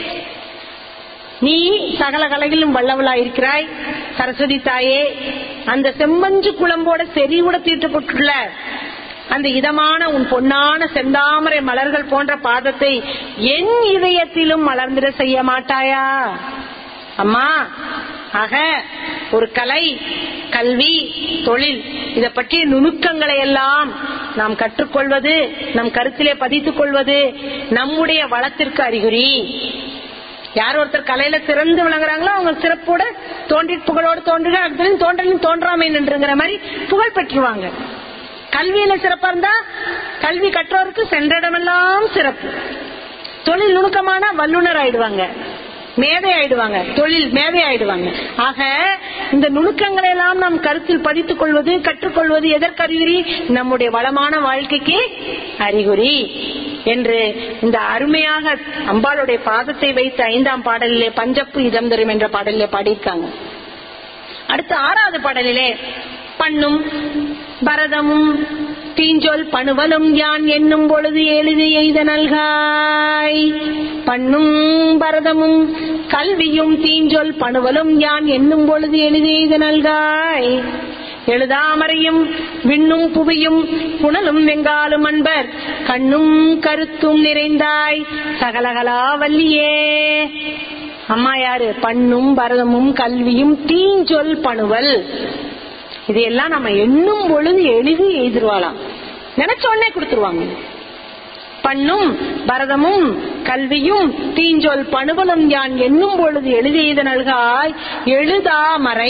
A: நீ சகல கலைகளிலும் வல்லவளா இருக்கிறாய் சரஸ்வதி தாயே அந்த செம்மஞ்சு குழம்போட செறிவுட தீட்டப்பட்டுள்ள அந்த இதமான உன் பொன்னான செந்தாமரை மலர்கள் போன்ற பாதத்தை என் இதயத்திலும் மலர்ந்திட செய்ய மாட்டாயா அம்மா ஆக ஒரு கலை கல்வி தொழில் இத பற்றிய நுணுக்கங்களை எல்லாம் நாம் கற்றுக்கொள்வது நம் கருத்திலே பதித்துக் கொள்வது நம்முடைய வளத்திற்கு அறிகுறி யார் ஒருத்தர் கலையில சிறந்து விளங்குறாங்களோ அவங்க சிறப்போட தோன்றி புகழோடு தோன்றுக அடுத்தது தோன்றலும் தோன்றாமை நின்றுங்கிற மாதிரி புகழ் பெற்றுவாங்க கல்வியில சிறப்பா இருந்தா கல்வி கற்றோருக்கு சென்றடமெல்லாம் சிறப்பு தொழில் நுணுக்கமான வல்லுனர் ஆயிடுவாங்க மேதை ஆயிடுவாங்க தொழில் மேதை ஆயிடுவாங்க ஆக இந்த நுணுக்கங்களை எல்லாம் நாம் கருத்தில் பதித்துக் கொள்வது கற்றுக்கொள்வது எதற்கு அறிகுறி நம்முடைய வளமான வாழ்க்கைக்கு அறிகுறி என்று இந்த அருமையாக அம்பாளுடைய பாதத்தை வைத்து ஐந்தாம் பாடலிலே பஞ்சப்பு இதம் தரும் என்ற பாடலிலே பாடியிருக்காங்க அடுத்து ஆறாவது பாடலிலே பண்ணும் பரதமும் தீஞ்சொல் பணுவலும் யான் என்னும் பொழுது எழுதி எய்த நல்காய் பண்ணும் பரதமும் கல்வியும் தீஞ்சொல் பணுவலும் யான் என்னும் பொழுது எழுதி எய்த நல்காய் எழுதாமறையும் விண்ணும் புவியும் புனலும் வெங்காலும் அன்பர் கண்ணும் கருத்தும் நிறைந்தாய் சகலகலா வல்லியே அம்மா யாரு பண்ணும் பரதமும் கல்வியும் தீஞ்சொல் பணுவல் இதையெல்லாம் நம்ம எண்ணும் பொழுது எழுதி எழுதிருவாளாம் நினைச்ச உடனே கொடுத்துருவாங்க பண்ணும் பரதமும் கல்வியும் தீஞ்சொல் பணுவலும் யான் எண்ணும் பொழுது எழுதி எய்த நல்காய் எழுதாமறை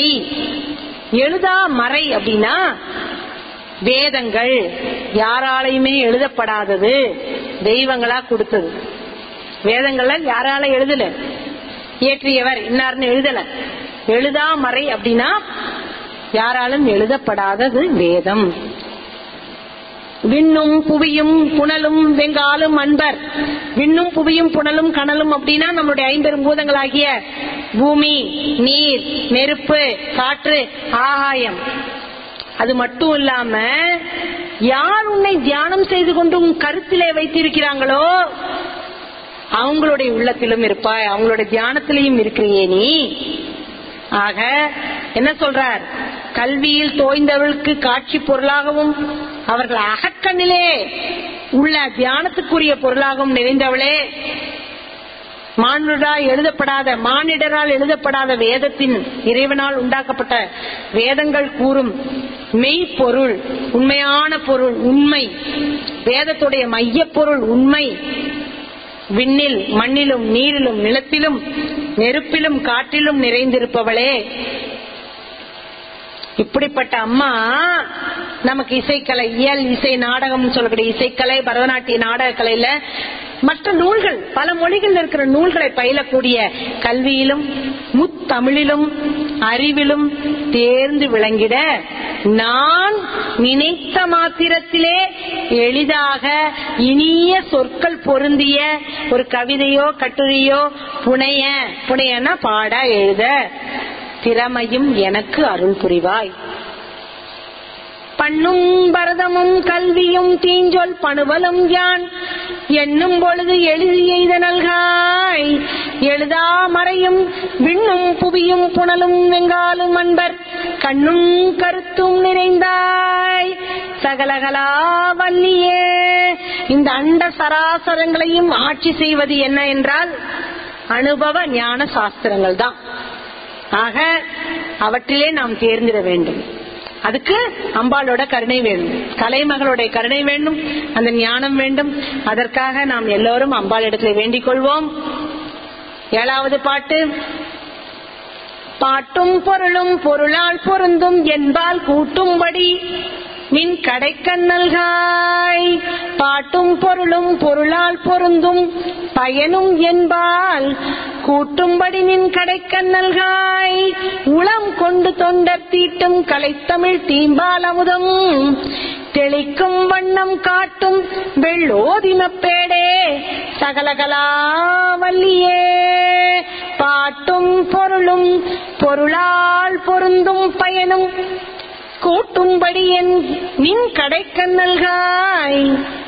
A: எழுதாமறை அப்படின்னா வேதங்கள் யாராலையுமே எழுதப்படாதது தெய்வங்களா கொடுத்தது வேதங்கள்ல யாரால எழுதல இயற்றியவர் இன்னார்னு எழுதல எழுதாமறை அப்படின்னா யாராலும் எழுதப்படாதது வேதம் விண்ணும் புவியும் புனலும் வெங்காலும் அன்பர் விண்ணும் புவியும் புனலும் கனலும் அப்படின்னா நம்மளுடைய ஐம்பெரும் பூதங்களாகிய பூமி நீர் நெருப்பு காற்று ஆகாயம் அது மட்டும் இல்லாம யார் உன்னை தியானம் செய்து கொண்டு உன் கருத்திலே வைத்திருக்கிறாங்களோ அவங்களுடைய உள்ளத்திலும் இருப்பாய் அவங்களுடைய தியானத்திலையும் இருக்கிறியே நீ ஆக என்ன சொல்றார் கல்வியில் தோய்ந்தவர்களுக்கு காட்சி பொருளாகவும் அவர்கள் அகக்கண்ணிலே உள்ள தியானத்துக்குரிய பொருளாகவும் நிறைந்தவளே மானுடரால் எழுதப்படாத மானிடரால் எழுதப்படாத வேதத்தின் இறைவனால் உண்டாக்கப்பட்ட வேதங்கள் கூறும் மெய்ப்பொருள் உண்மையான பொருள் உண்மை வேதத்துடைய மையப் பொருள் உண்மை விண்ணில் மண்ணிலும் நீரிலும் நிலத்திலும் நெருப்பிலும் காற்றிலும் நிறைந்திருப்பவளே இப்படிப்பட்ட அம்மா நமக்கு இசைக்கலை இயல் இசை நாடகம் சொல்லக்கூடிய இசைக்கலை பரதநாட்டிய நாடக கலையில மற்ற நூல்கள் பல மொழிகள் இருக்கிற நூல்களை பயிலக்கூடிய கல்வியிலும் முத்தமிழிலும் அறிவிலும் தேர்ந்து விளங்கிட நான் நினைத்த மாத்திரத்திலே எளிதாக இனிய சொற்கள் பொருந்திய ஒரு கவிதையோ கட்டுரையோ புனைய புனையனா பாட எழுத திறமையும் எனக்கு அருள் புரிவாய் பண்ணும் பரதமும் கல்வியும் தீஞ்சொல் பணுவலும் யான் எண்ணும் பொழுது எழுதி எய்த நல்காய் எழுதா மறையும் விண்ணும் புவியும் புனலும் வெங்காலும் அன்பர் கண்ணும் கருத்தும் நிறைந்தாய் சகலகலா வல்லியே இந்த அண்ட சராசரங்களையும் ஆட்சி செய்வது என்ன என்றால் அனுபவ ஞான சாஸ்திரங்கள் தான் ஆக அவற்றிலே நாம் தேர்ந்திட வேண்டும் அதுக்கு அம்பாளோட கருணை வேண்டும் கலைமகளுடைய கருணை வேண்டும் அந்த ஞானம் வேண்டும் அதற்காக நாம் எல்லோரும் அம்பாள் இடத்துல வேண்டிக் கொள்வோம் ஏழாவது பாட்டு பாட்டும் பொருளும் பொருளால் பொருந்தும் என்பால் கூட்டும்படி நின் கடைக்கண்ணல்காய் பாட்டும் பொருளும் பொருளால் பொருந்தும் பயனும் என்பால் கூட்டும்படி நின் கடைக்கண்ணல்காய் உளம் கொண்டு தொண்டர் தீட்டும் கலைத்தமிழ் தீம்பால் அமுதம் தெளிக்கும் வண்ணம் காட்டும் வெள்ளோதிமப்பேடே சகலகலா வல்லியே பாட்டும் பொருளும் பொருளால் பொருந்தும் பயனும் கூட்டும்படி என் நின் கடைக்கண்ணல்காய்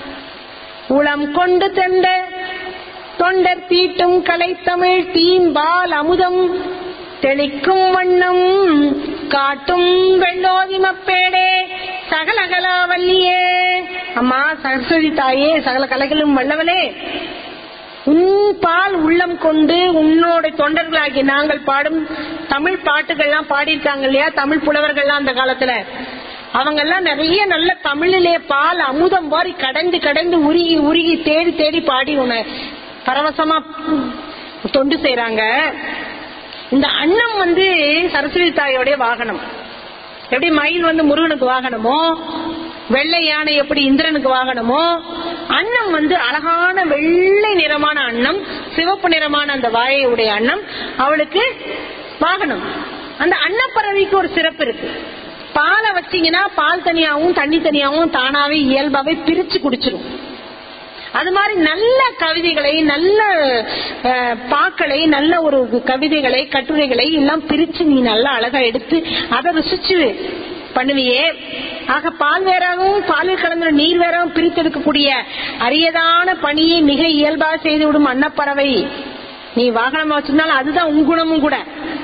A: உளம் கொண்டு தந்த தொண்டர் தீட்டும் கலைத்தமிழ் தீம்பால் அமுதம் தெளிக்கும் வண்ணம் காட்டும் வெள்ளோதிமப்பேடே சகலகலா வல்லியே அம்மா சரஸ்வதி தாயே சகல கலைகளும் வல்லவளே உன் பால் உள்ளம் கொண்டு உன்னோட தொண்டர்களாகி நாங்கள் பாடும் தமிழ் பாட்டுகள்லாம் பாடியிருக்காங்க இல்லையா தமிழ் புலவர்கள்லாம் அந்த காலத்துல அவங்க எல்லாம் நிறைய நல்ல தமிழிலே பால் அமுதம் மாதிரி கடந்து கடந்து உருகி உருகி தேடி தேடி பாடி உன்னை பரவசமா தொண்டு செய்யறாங்க இந்த அன்னம் வந்து சரஸ்வதி தாயோடைய வாகனம் எப்படி மயில் வந்து முருகனுக்கு வாகனமோ வெள்ளை யானை எப்படி இந்திரனுக்கு வாகனமோ அன்னம் வந்து அழகான வெள்ளை நிறமான அன்னம் சிவப்பு நிறமான அந்த வாயையுடைய அன்னம் அவளுக்கு வாகனம் அந்த அன்னப்பறவைக்கு ஒரு சிறப்பு இருக்கு பாலை வச்சீங்கன்னா பால் தனியாவும் தண்ணி தனியாவும் தானாவே இயல்பாவே பிரிச்சு குடிச்சிடும் அது மாதிரி நல்ல கவிதைகளை நல்ல அஹ், பாக்களை நல்ல ஒரு கவிதைகளை கட்டுரைகளை எல்லாம் பிரிச்சு நீ நல்லா அழகா எடுத்து அதை ருசிச்சு பண்ணுவியே ஆக பால் வேறாகவும் பாலில் கலந்த நீர் வேறாகவும் பிரித்தெடுக்கக்கூடிய அரியதான பணியை மிக இயல்பாக செய்துவிடும் அன்னப்பறவை நீ வாகனமா வச்சிருந்தாலும் அதுதான் உன் குணமும் கூட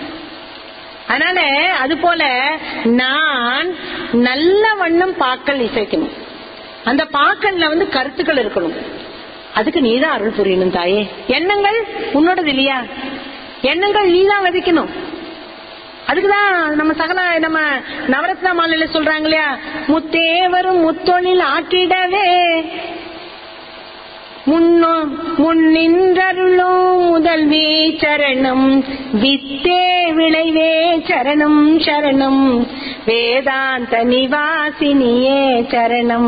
A: அதனால அது போல நான் நல்ல வண்ணம் பாக்கள் இசைக்கணும் அந்த பாக்கல்ல வந்து கருத்துக்கள் இருக்கணும் அதுக்கு நீதான் அருள் புரியணும் தாயே எண்ணங்கள் உன்னோடது இல்லையா எண்ணங்கள் நீதான் விதைக்கணும் அதுக்குதான் நம்ம சகல நம்ம நவரத்ன மாலையில சொல்றாங்க இல்லையா முத்தேவரும் முத்தொழில் ஆக்கிடவே முன்னோ முன்னின்றருளோ முதல்வே சரணம் வித்தே விளைவே சரணம் சரணம் வேதாந்த நிவாசினியே சரணம்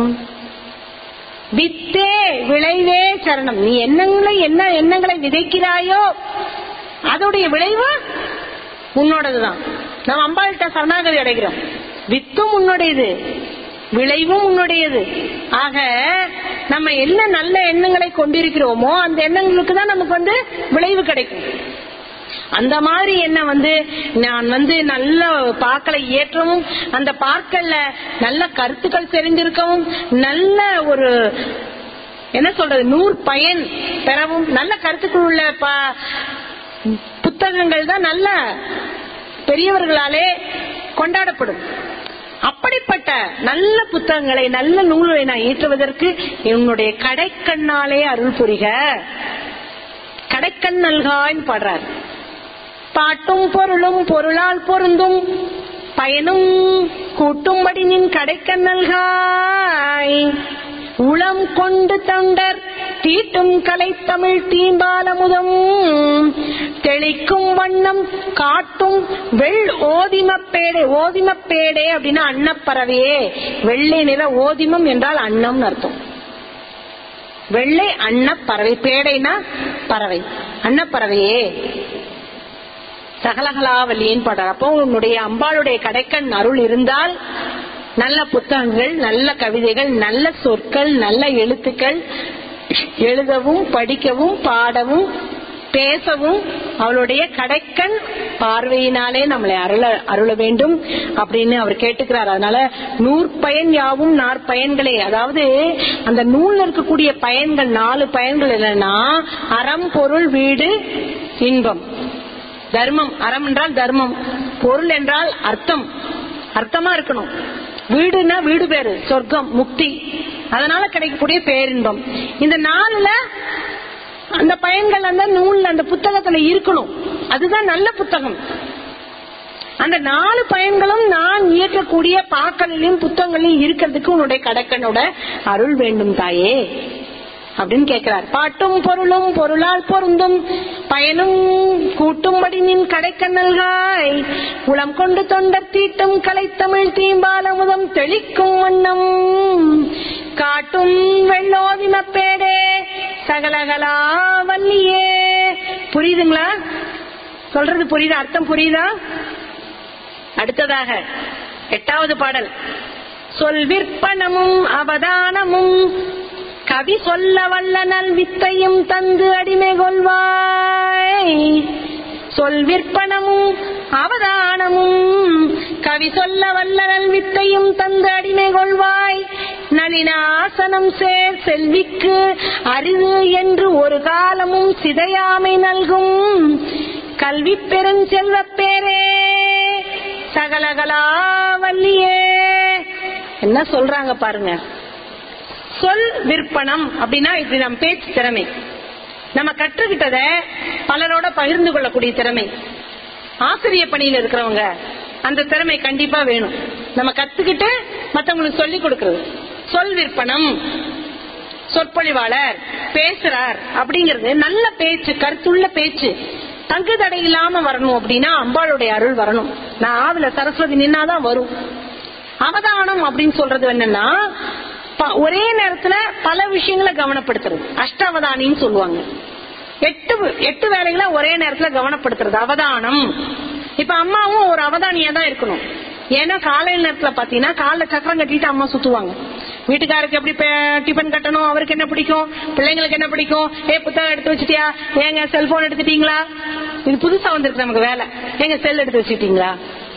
A: வித்தே விளைவே சரணம் நீ எண்ணங்களை என்ன எண்ணங்களை விதைக்கிறாயோ அதோடைய விளைவு உன்னோடதுதான் நம்ம அம்பாள்கிட்ட சரணாகதி அடைகிறோம் வித்தும் உன்னுடையது விளைவும் உன்னுடையது ஆக நம்ம என்ன நல்ல எண்ணங்களை கொண்டிருக்கிறோமோ அந்த எண்ணங்களுக்கு தான் நமக்கு வந்து விளைவு கிடைக்கும் அந்த மாதிரி என்ன வந்து நான் வந்து நல்ல பாக்களை ஏற்றவும் அந்த பாக்கல்ல நல்ல கருத்துக்கள் தெரிந்திருக்கவும் நல்ல ஒரு என்ன சொல்றது நூறு பயன் பெறவும் நல்ல கருத்துக்கள் உள்ள ப- புத்தகங்கள் தான் நல்ல பெரியவர்களாலே கொண்டாடப்படும் அப்படிப்பட்ட நல்ல புத்தகங்களை நல்ல நூல்களை நான் ஏற்றுவதற்கு என்னுடைய கடைக்கண்ணாலே அருள் புரிக கடைக்கண் நல்கான்னு பாடுறார் பாட்டும் பொருளும் பொருளால் பொருந்தும் பயனும் கூட்டும்படி நின் கடைக்கண் நல்காய் உளம் கொண்டு தொண்டர் தீட்டும் கலை தமிழ் தீம்பாலமுதம் தெளிக்கும் வண்ணம் காட்டும் வெள் ஓதிமப்பேடே ஓதிமப்பேடே அப்படின்னா அன்னப்பறவையே வெள்ளை நிற ஓதிமம் என்றால் அன்னம்னு அர்த்தம் வெள்ளை அன்னப்பறவை பேடைனா பறவை அன்னப்பறவையே சகலகலாவல்லின்னு பாடுறார் அப்போ உன்னுடைய அம்பாளுடைய கடைக்கண் அருள் இருந்தால் நல்ல புத்தகங்கள் நல்ல கவிதைகள் நல்ல சொற்கள் நல்ல எழுத்துக்கள் எழுதவும் படிக்கவும் பாடவும் பேசவும் அவளுடைய கடைக்கண் பார்வையினாலே நம்மளை அருள அருள வேண்டும் அப்படின்னு அவர் கேட்டுக்கிறார் அதனால நூற்பயன் யாவும் நாற்பயன்களே அதாவது அந்த நூல்ல இருக்கக்கூடிய பயன்கள் நாலு பயன்கள் என்னன்னா அறம் பொருள் வீடு இன்பம் தர்மம் அறம் என்றால் தர்மம் பொருள் என்றால் அர்த்தம் அர்த்தமா இருக்கணும் வீடுனா வீடு பேரு சொர்க்கம் முக்தி அதனால கிடைக்கக்கூடிய பேரின்பம் இந்த நாலுல அந்த பயன்கள் அந்த நூல்ல அந்த புத்தகத்துல இருக்கணும் அதுதான் நல்ல புத்தகம் அந்த நாலு பயன்களும் நான் இயக்கக்கூடிய பாக்களிலும் புத்தகங்களிலும் இருக்கிறதுக்கு உன்னுடைய கடக்கனோட அருள் வேண்டும் தாயே அப்படின்னு கேட்கிறார் பாட்டும் பொருளும் பொருளால் பொருந்தும் பயனும் கூட்டும்படி நின் கடைக்கண்ணல்காய் உளம் கொண்டு தொண்டர் தீட்டும் கலைத்தமிழ் தீம்பாலமுதம் தெளிக்கும் வண்ணம் காட்டும் வெள்ளோதி மப்பேடே சகலகலா வல்லியே புரியுதுங்களா சொல்றது புரியுதா அர்த்தம் புரியுதா அடுத்ததாக எட்டாவது பாடல் சொல் விற்பனமும் அவதானமும் கவி சொல்ல வல்ல நல் வித்தையும் தந்து அடிமை கொள்வாய் சொல் விற்பனமும் அவதானமும் கவி சொல்ல வல்ல நல் வித்தையும் தந்து அடிமை கொள்வாய் நளினாசனம் சேர் செல்விக்கு அரிது என்று ஒரு காலமும் சிதையாமை நல்கும் கல்வி பெருஞ்செல்வப் பேரே சகலகலா வல்லியே என்ன சொல்றாங்க பாருங்க சொல் விற்பனம் அப்படின்னா இது நம் பேச்சு திறமை நம்ம கற்றுக்கிட்டத பலரோட பகிர்ந்து கொள்ளக்கூடிய திறமை ஆசிரிய பணியில இருக்கிறவங்க அந்த திறமை கண்டிப்பா வேணும் நம்ம கத்துக்கிட்டு மத்தவங்களுக்கு சொல்லி கொடுக்கறது சொல் விற்பனம் சொற்பொழிவாளர் பேசுறார் அப்படிங்கிறது நல்ல பேச்சு கருத்துள்ள பேச்சு தங்கு தடை இல்லாம வரணும் அப்படின்னா அம்பாளுடைய அருள் வரணும் நான் ஆவில சரஸ்வதி நின்னாதான் வரும் அவதானம் அப்படின்னு சொல்றது என்னன்னா ப- ஒரே நேரத்துல பல விஷயங்களை கவனப்படுத்துறது அஷ்டாவதானின்னு சொல்லுவாங்க எட்டு எட்டு வேலைகளை ஒரே நேரத்துல கவனப்படுத்துறது அவதானம் இப்ப அம்மாவும் ஒரு அவதானியா தான் இருக்கணும் ஏன்னா காலையில நேரத்துல பாத்தீங்கன்னா காலைல சக்கரம் கட்டிட்டு அம்மா சுத்துவாங்க வீட்டுக்காருக்கு எப்படி பே- டிபன் கட்டணும் அவருக்கு என்ன பிடிக்கும் பிள்ளைங்களுக்கு என்ன பிடிக்கும் ஏ புத்தகம் எடுத்து வச்சிட்டியா ஏங்க செல்போன் எடுத்துட்டீங்களா இது புதுசா வந்திருக்கு நமக்கு வேலை ஏங்க செல் எடுத்து வச்சுட்டீங்களா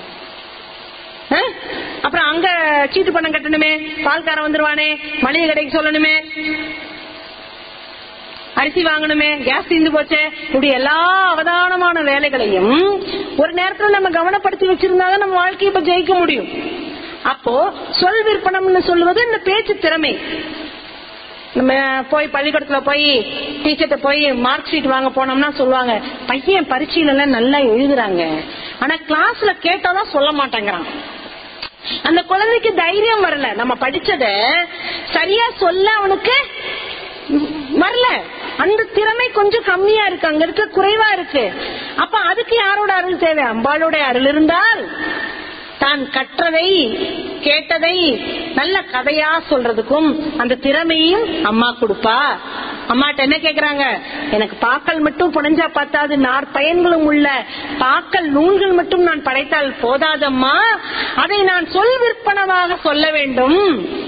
A: ஆ? அப்புறம் அங்க சீட்டு பணம் கட்டணுமே பால்காரன் வந்துருவானே மளிகை கடைக்கு சொல்லணுமே அரிசி வாங்கணுமே கேஸ் தீர்ந்து போச்சே இப்படி எல்லா அவதானமான வேலைகளையும் ஒரு நேரத்துல நம்ம கவனப்படுத்தி வச்சிருந்தாதான் நம்ம வாழ்க்கையை இப்ப ஜெயிக்க முடியும் அப்போ சொல் விற்பனம்னு சொல்லுவது இந்த பேச்சு திறமை நம்ம போய் பள்ளிக்கூடத்துல போய் டீச்சர்ட்ட போய் மார்க் ஷீட் வாங்க போனோம்னா சொல்லுவாங்க பையன் பரீட்சையில எல்லாம் நல்லா எழுதுறாங்க ஆனா கிளாஸ்ல கேட்டாதான் சொல்ல மாட்டேங்கிறான் அந்த குழந்தைக்கு தைரியம் வரல நம்ம படிச்சத சரியா சொல்ல அவனுக்கு வரல அந்த திறமை கொஞ்சம் கம்மியா இருக்கு அங்க இருக்க குறைவா இருக்கு அப்ப அதுக்கு யாரோட அருள் தேவை அம்பாளோட அருள் இருந்தால் தான் கற்றதை கேட்டதை நல்ல கதையா சொல்றதுக்கும் அந்த திறமையும் அம்மா கொடுப்பா அம்மாட்ட என்ன கேக்குறாங்க எனக்கு பாக்கள் மட்டும் புனைஞ்சா பார்த்தாது நார் பயன்களும் உள்ள பாக்கள் நூல்கள் மட்டும் நான் படைத்தால் போதாதம்மா அதை நான் சொல் விற்பனமாக சொல்ல வேண்டும்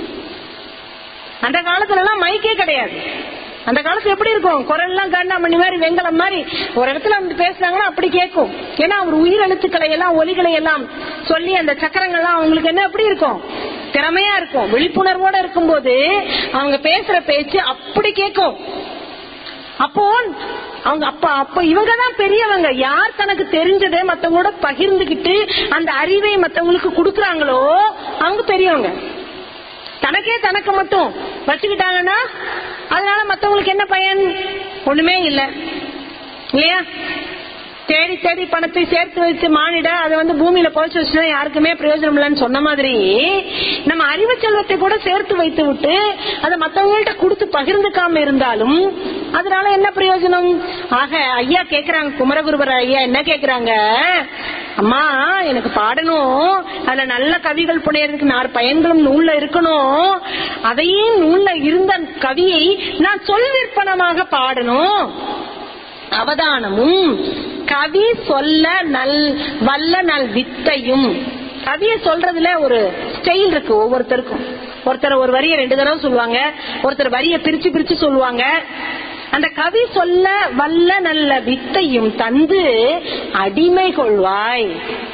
A: அந்த காலத்துல எல்லாம் மைக்கே கிடையாது அந்த காலத்துல எப்படி இருக்கும் குரல் எல்லாம் கண்ணாமணி மாதிரி வெங்கலம் மாதிரி ஒரு இடத்துல வந்து பேசுனாங்கன்னா அப்படி கேட்கும் ஏன்னா அவர் உயிர் எழுத்துக்களை எல்லாம் ஒலிகளை எல்லாம் சொல்லி அந்த சக்கரங்கள்லாம் அவங்களுக்கு என்ன எப்படி இருக்கும் திறமையா இருக்கும் விழிப்புணர்வோட இருக்கும்போது அவங்க பேசுற பேச்சு அப்படி கேட்கும் அப்போ அவங்க அப்ப அப்ப இவங்க தான் பெரியவங்க யார் தனக்கு தெரிஞ்சதை மத்தவங்களோட பகிர்ந்துகிட்டு அந்த அறிவை மத்தவங்களுக்கு கொடுக்கறாங்களோ அவங்க பெரியவங்க தனக்கே தனக்கு மட்டும் வச்சுக்கிட்டாங்கன்னா அதனால மத்தவங்களுக்கு என்ன பயன் ஒண்ணுமே இல்ல இல்லையா தேடி தேடி பணத்தை சேர்த்து வச்சு மானிட அதை வந்து பூமியில புதைச்சு வச்சுனா யாருக்குமே பிரயோஜனம் இல்லைன்னு சொன்ன மாதிரி நம்ம அறிவு செல்வத்தை கூட சேர்த்து வைத்து விட்டு அதை மத்தவங்கள்ட்ட கொடுத்து பகிர்ந்துக்காம இருந்தாலும் அதனால என்ன பிரயோஜனம் ஆக ஐயா கேக்குறாங்க குமரகுருபர் ஐயா என்ன கேக்குறாங்க அம்மா எனக்கு பாடணும் அதுல நல்ல கவிகள் புனையறதுக்கு நாலு பயன்களும் நூல்ல இருக்கணும் அதையே நூல்ல இருந்த கவியை நான் சொல் விற்பனமாக பாடணும் அவதானமும் கவி சொல்ல நல் வல்ல நல் வித்தையும் கவியை சொல்றதுல ஒரு ஸ்டைல் இருக்கு ஒவ்வொருத்தருக்கும் ஒருத்தர் ஒரு வரியை ரெண்டு தடவை சொல்லுவாங்க ஒருத்தர் வரியை பிரிச்சு பிரிச்சு சொல்லுவாங்க அந்த கவி சொல்ல வல்ல நல்ல வித்தையும் தந்து அடிமை கொள்வாய்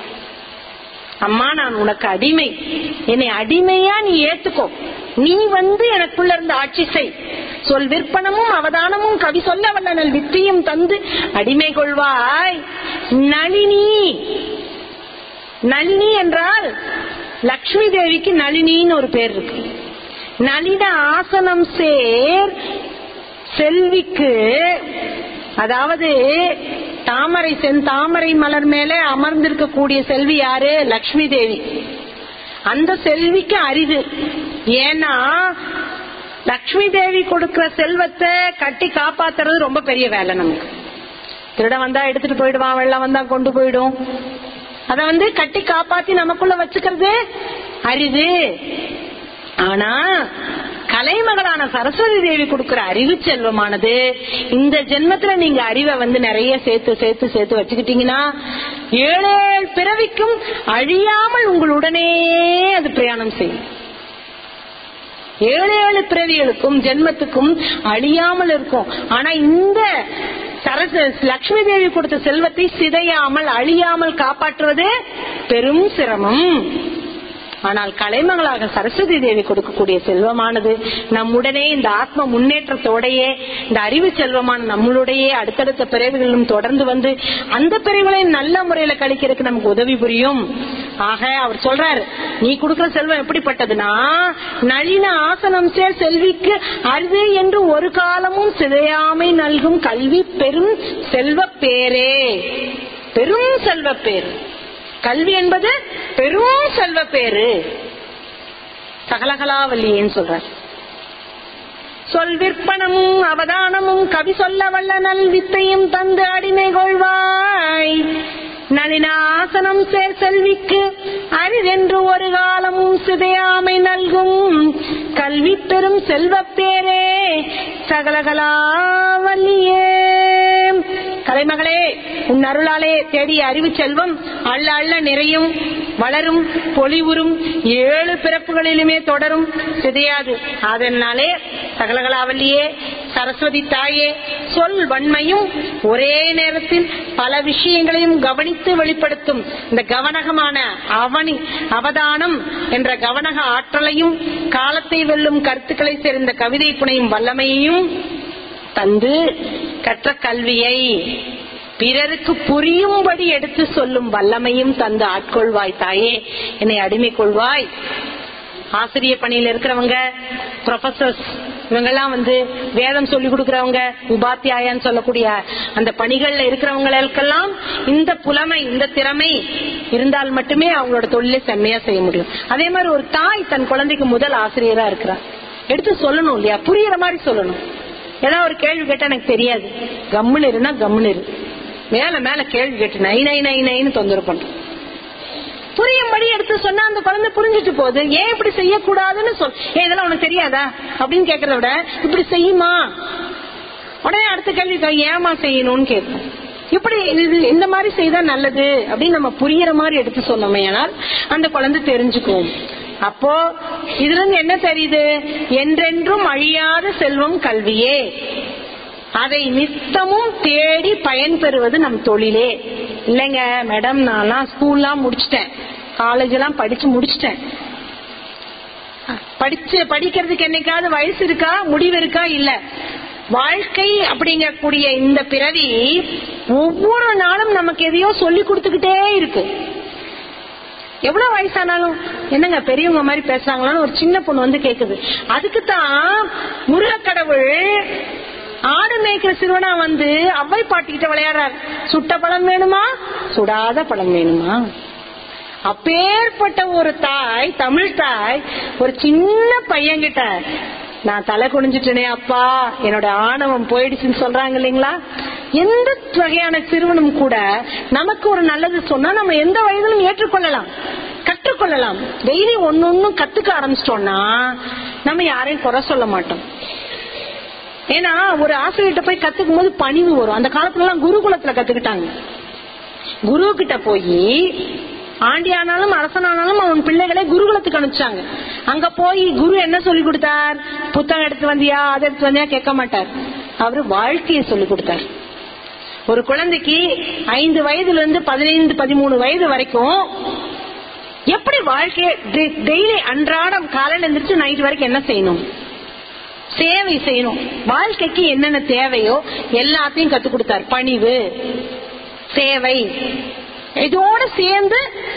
A: அம்மா நான் உனக்கு அடிமை என்னை அடிமையா நீ ஏத்துக்கோ நீ வந்து எனக்குள்ள இருந்து ஆட்சி செய் சொல் விற்பனமும் அவதானமும் கவி சொல்ல வல்ல நல் வித்தையும் தந்து அடிமை கொள்வாய் நளினி நளினி என்றால் லக்ஷ்மி தேவிக்கு நளினின்னு ஒரு பேர் இருக்கு நளின ஆசனம் சேர் செல்விக்கு அதாவது தாமரை சென் தாமரை மலர் மேல அமர்ந்திருக்கக்கூடிய செல்வி யாரு லக்ஷ்மி தேவி அந்த செல்விக்கு அரிது ஏன்னா லக்ஷ்மி தேவி கொடுக்கிற செல்வத்தை கட்டி காப்பாத்துறது ரொம்ப பெரிய வேலை நமக்கு திருட வந்தா எடுத்துட்டு போயிடுவான் வெள்ளம் வந்தா கொண்டு போயிடும் அத வந்து கட்டி காப்பாத்தி நமக்குள்ள வச்சுக்கிறது அரிது ஆனா கலைமகளான சரஸ்வதி தேவி கொடுக்கிற அறிவு செல்வமானது இந்த ஜென்மத்துல நீங்க அறிவை வந்து நிறைய சேர்த்து சேர்த்து சேர்த்து வச்சுக்கிட்டீங்கன்னா ஏழு ஏழு பிறவிக்கும் அழியாமல் உங்களுடனே அது பிரயாணம் செய்யும் ஏழு ஏழு பிறவிகளுக்கும் ஜென்மத்துக்கும் அழியாமல் இருக்கும் ஆனா இந்த சரஸ் லட்சுமி தேவி கொடுத்த செல்வத்தை சிதையாமல் அழியாமல் காப்பாற்றுவது பெரும் சிரமம் ஆனால் கலைமகளாக சரஸ்வதி தேவி கொடுக்கக்கூடிய செல்வமானது நம்முடனே இந்த ஆத்ம முன்னேற்றத்தோடையே இந்த அறிவு செல்வமான நம்மளுடைய அடுத்தடுத்த பிறவிகளிலும் தொடர்ந்து வந்து அந்த பிறவிகளை நல்ல முறையில கழிக்கிறதுக்கு நமக்கு உதவி புரியும் ஆக அவர் சொல்றாரு நீ கொடுக்கிற செல்வம் எப்படிப்பட்டதுன்னா நளின ஆசனம் சேர் செல்விக்கு அரிது என்று ஒரு காலமும் சிதையாமை நல்கும் கல்வி பெரும் செல்வ பேரே பெரும் செல்வ பேர் கல்வி என்பது பெரும் செல்வ பேரு சகலகலாவல்லியேன்னு சொல்ற சொல் விற்பனமும் அவதானமும் கவி சொல்ல வல்ல நல் வித்தையும் தந்து அடிமை கொள்வாய் நளினாசனம் சேர் செல்விக்கு அரிதென்று ஒரு காலமும் சிதையாமை நல்கும் கல்வி பெரும் செல்வப் பேரே சகலகலாவல்லியே கலைமகளே உன் அருளாலே தேடிய அறிவு செல்வம் அள்ள அள்ள நிறையும் வளரும் பொலிவுறும் ஏழு பிறப்புகளிலுமே தொடரும் சிதையாது அதனாலே சகலகலாவல்லியே சரஸ்வதி தாயே சொல் வன்மையும் ஒரே நேரத்தில் பல விஷயங்களையும் கவனித்து வெளிப்படுத்தும் இந்த கவனகமான அவனி அவதானம் என்ற கவனக ஆற்றலையும் காலத்தை வெல்லும் கருத்துக்களை சேர்ந்த கவிதை புனையும் வல்லமையையும் தந்து கற்ற கல்வியை பிறருக்கு புரியும்படி எடுத்து சொல்லும் வல்லமையும் தந்து ஆட்கொள்வாய் தாயே என்னை அடிமை கொள்வாய் ஆசிரிய பணியில இருக்கிறவங்க ப்ரொஃபசர்ஸ் இவங்கெல்லாம் வந்து வேதம் சொல்லி கொடுக்கறவங்க உபாத்தியாயான்னு சொல்லக்கூடிய அந்த பணிகள்ல இருக்கிறவங்களுக்கெல்லாம் இந்த புலமை இந்த திறமை இருந்தால் மட்டுமே அவங்களோட தொழிலை செம்மையா செய்ய முடியும் அதே மாதிரி ஒரு தாய் தன் குழந்தைக்கு முதல் ஆசிரியரா இருக்கிறார் எடுத்து சொல்லணும் இல்லையா புரியுற மாதிரி சொல்லணும் ஏதாவது ஒரு கேள்வி கேட்டா எனக்கு தெரியாது கம்முன்னு இருனா கம்முன்னு இரு மேல மேல கேள்வி கேட்டு நை நை நை நைன்னு தொந்தரவு பண்றோம் புரியும்படி எடுத்து சொன்னா அந்த குழந்தை புரிஞ்சுட்டு போகுது ஏன் இப்படி செய்யக்கூடாதுன்னு சொல் ஏன் இதெல்லாம் உனக்கு தெரியாதா அப்படின்னு கேக்குறத விட இப்படி செய்யுமா உடனே அடுத்த கேள்வி கேட்கும், ஏமா செய்யணும்னு கேட்கும் இப்படி இது இந்த மாதிரி செய்தா நல்லது அப்படின்னு நம்ம புரியுற மாதிரி எடுத்து சொன்னோமே ஆனால் அந்த குழந்தை தெரிஞ்சுக்கும் அப்போ இதுல இருந்து என்ன தெரியுது என்றென்றும் அழியாத செல்வம் கல்வியே அதை நித்தமும் தேடி பயன்பெறுவது நம் தொழிலே இல்லைங்க மேடம் நான்லாம் ஸ்கூல்லாம் முடிச்சிட்டேன் காலேஜ் எல்லாம் படிச்சு முடிச்சிட்டேன் படிச்சு படிக்கிறதுக்கு என்னைக்காவது வயசு இருக்கா முடிவு இருக்கா இல்ல வாழ்க்கை அப்படிங்கக்கூடிய இந்த பிறவி ஒவ்வொரு நாளும் நமக்கு எதையோ சொல்லி கொடுத்துக்கிட்டே இருக்கு எவ்வளவு வயசானாலும் என்னங்க பெரியவங்க மாதிரி பேசுறாங்களான்னு ஒரு சின்ன பொண்ணு வந்து கேக்குது அதுக்கு தான் முருகக்கடவுள் ஆடு மேய்க்கிற சிறுவனா வந்து அவ்வை பாட்டிக்கிட்ட விளையாடுறார் சுட்ட பழம் வேணுமா சுடாத பழம் வேணுமா அப்பேற்பட்ட ஒரு தாய் தமிழ் தாய் ஒரு சின்ன பையன்கிட்ட நான் தலை குனிஞ்சிட்டேனே அப்பா என்னோட ஆணவம் போயிடுச்சுன்னு சொல்றாங்க இல்லைங்களா எந்த வகையான சிறுவனும் கூட நமக்கு ஒரு நல்லது சொன்னா நம்ம எந்த வயதிலும் ஏற்றுக்கொள்ளலாம் கற்றுக்கொள்ளலாம் டெய்லி ஒன்னொன்னும் கத்துக்க ஆரம்பிச்சிட்டோம்னா நம்ம யாரையும் குறை சொல்ல மாட்டோம் ஏன்னா ஒரு ஆசிரியர்கிட்ட போய் கத்துக்கும் போது பணிவு வரும் அந்த காலத்துல எல்லாம் குருகுலத்துல கத்துக்கிட்டாங்க குரு கிட்ட போய் ஆண்டியானாலும் அரசனானாலும் அவன் பிள்ளைகளை குருகுலத்துக்கு அனுப்பிச்சாங்க அங்க போய் குரு என்ன சொல்லி கொடுத்தார் புத்தகம் எடுத்து வந்தியா அதை எடுத்து வந்தியா கேட்க மாட்டார் அவரு வாழ்க்கையை சொல்லி கொடுத்தார் ஒரு குழந்தைக்கு ஐந்து வயதுல இருந்து பதினைந்து பதிமூணு வயது வரைக்கும் எப்படி வாழ்க்கையை டெய்லி அன்றாடம் காலையில எந்திரிச்சு நைட் வரைக்கும் என்ன செய்யணும் சேவை செய்யணும் வாழ்க்கைக்கு என்னென்ன தேவையோ எல்லாத்தையும் கத்து கொடுத்தார் பணிவு சேவை இதோட சேர்ந்து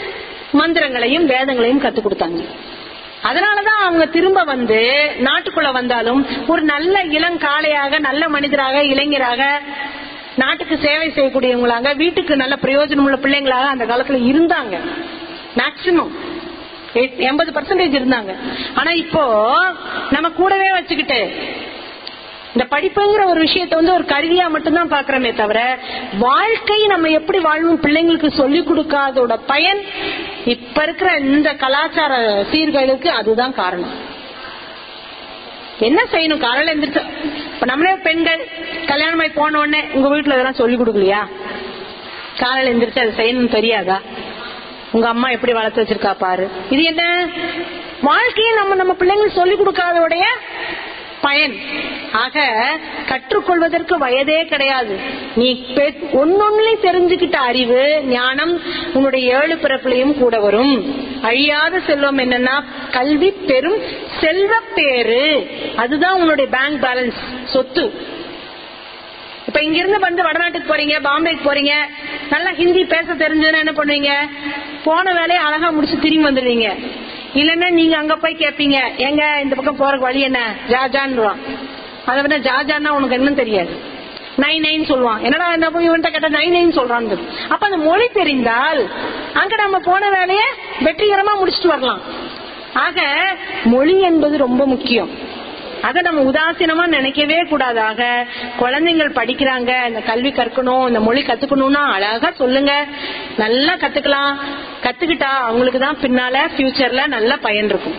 A: மந்திரங்களையும் வேதங்களையும் கத்து கொடுத்தாங்க அதனாலதான் அவங்க திரும்ப வந்து நாட்டுக்குள்ள வந்தாலும் ஒரு நல்ல இளங்காளையாக நல்ல மனிதராக இளைஞராக நாட்டுக்கு சேவை செய்யக்கூடியவங்களாக வீட்டுக்கு நல்ல பிரயோஜனம் உள்ள பிள்ளைங்களாக அந்த காலத்துல இருந்தாங்க மேக்சிமம் எண்பது பர்சன்டேஜ் இருந்தாங்க ஆனா இப்போ நம்ம கூடவே வச்சுக்கிட்டு இந்த படிப்புங்கிற ஒரு விஷயத்தை வந்து ஒரு கருவியா மட்டும்தான் பாக்குறோமே தவிர வாழ்க்கை நம்ம எப்படி வாழணும் பிள்ளைங்களுக்கு சொல்லி கொடுக்காதோட பயன் இப்ப இருக்கிற இந்த கலாச்சார சீர்கேடுக்கு அதுதான் காரணம் என்ன செய்யணும் காலையில எந்திரிச்சு இப்ப நம்மளே பெண்கள் கல்யாணம் ஆகி போன உடனே உங்க வீட்டுல இதெல்லாம் சொல்லி கொடுக்கலையா காலையில எந்திரிச்சு அதை செய்யணும்னு தெரியாதா உங்க அம்மா எப்படி வளர்த்து வச்சிருக்கா பாரு இது என்ன வாழ்க்கையை நம்ம நம்ம பிள்ளைங்களுக்கு சொல்லி கொடுக்காதோடைய பயன் ஆக கற்றுக்கொள்வதற்கு வயதே கிடையாது நீ ஒன்னொன்னுலயும் தெரிஞ்சுக்கிட்ட அறிவு ஞானம் உன்னுடைய ஏழு பிறப்புலையும் கூட வரும் அழியாத செல்வம் என்னன்னா கல்வி பெரும் செல்வ பேரு அதுதான் உன்னுடைய பேங்க் பேலன்ஸ் சொத்து இப்ப இங்க இருந்து வந்து வடநாட்டுக்கு போறீங்க பாம்பேக்கு போறீங்க நல்லா ஹிந்தி பேச தெரிஞ்சதுன்னா என்ன பண்ணுவீங்க போன வேலையை அழகா முடிச்சு திரும்பி வந்துடுவீங்க இல்லன்னா நீங்க அங்க போய் கேப்பீங்க எங்க இந்த பக்கம் போறக்கு வழி என்ன ஜாஜான்னுவான் அதை விட ஜாஜான்னா உனக்கு என்ன தெரியாது நைன் நைன் சொல்லுவான் என்னடா என்ன போய் இவன்ட்ட கேட்டா நைன் நைன் சொல்றான் அப்ப அந்த மொழி தெரிந்தால் அங்க நம்ம போன வேலையை வெற்றிகரமா முடிச்சுட்டு வரலாம் ஆக மொழி என்பது ரொம்ப முக்கியம் அதை நம்ம உதாசீனமா நினைக்கவே கூடாதாக குழந்தைங்கள் படிக்கிறாங்க இந்த கல்வி கற்கணும் இந்த மொழி கத்துக்கணும்னா அழகா சொல்லுங்க நல்லா கத்துக்கலாம் கத்துக்கிட்டா அவங்களுக்கு தான் பின்னால ஃபியூச்சர்ல நல்ல பயன் இருக்கும்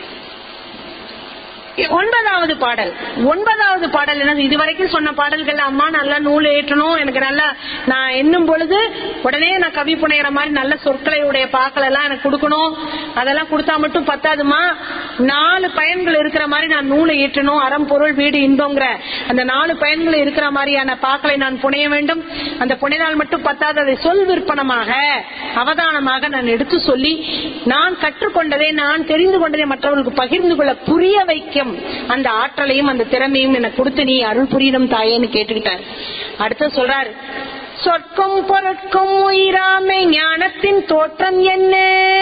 A: ஒன்பதாவது பாடல் ஒன்பதாவது பாடல் என்ன இதுவரைக்கும் சொன்ன பாடல்கள் அம்மா நல்லா நூல் ஏற்றணும் எனக்கு நல்லா நான் எண்ணும் பொழுது உடனே நான் கவி புனைகிற மாதிரி நல்ல சொற்களை உடைய பாக்கள் எல்லாம் எனக்கு கொடுக்கணும் அதெல்லாம் கொடுத்தா மட்டும் பத்தாதுமா நாலு பயன்கள் இருக்கிற மாதிரி நான் நூலை ஏற்றணும் அறம் பொருள் வீடு இன்பங்கிற அந்த நாலு பயன்கள் இருக்கிற மாதிரியான பாக்களை நான் புனைய வேண்டும் அந்த புனைனால் மட்டும் பத்தாது அதை சொல் விற்பனமாக அவதானமாக நான் எடுத்து சொல்லி நான் கற்றுக்கொண்டதை நான் தெரிந்து கொண்டதை மற்றவர்களுக்கு பகிர்ந்து கொள்ள புரிய வைக்கும் அந்த ஆற்றலையும் அந்த திறமையும் எனக்கு கொடுத்து நீ அருள் புரியணும் தாயேன்னு கேட்டுக்கிட்டார் அடுத்து சொல்றாரு சொற்கும் பொருட்கும் உயிராமை ஞானத்தின் தோற்றம் என்ன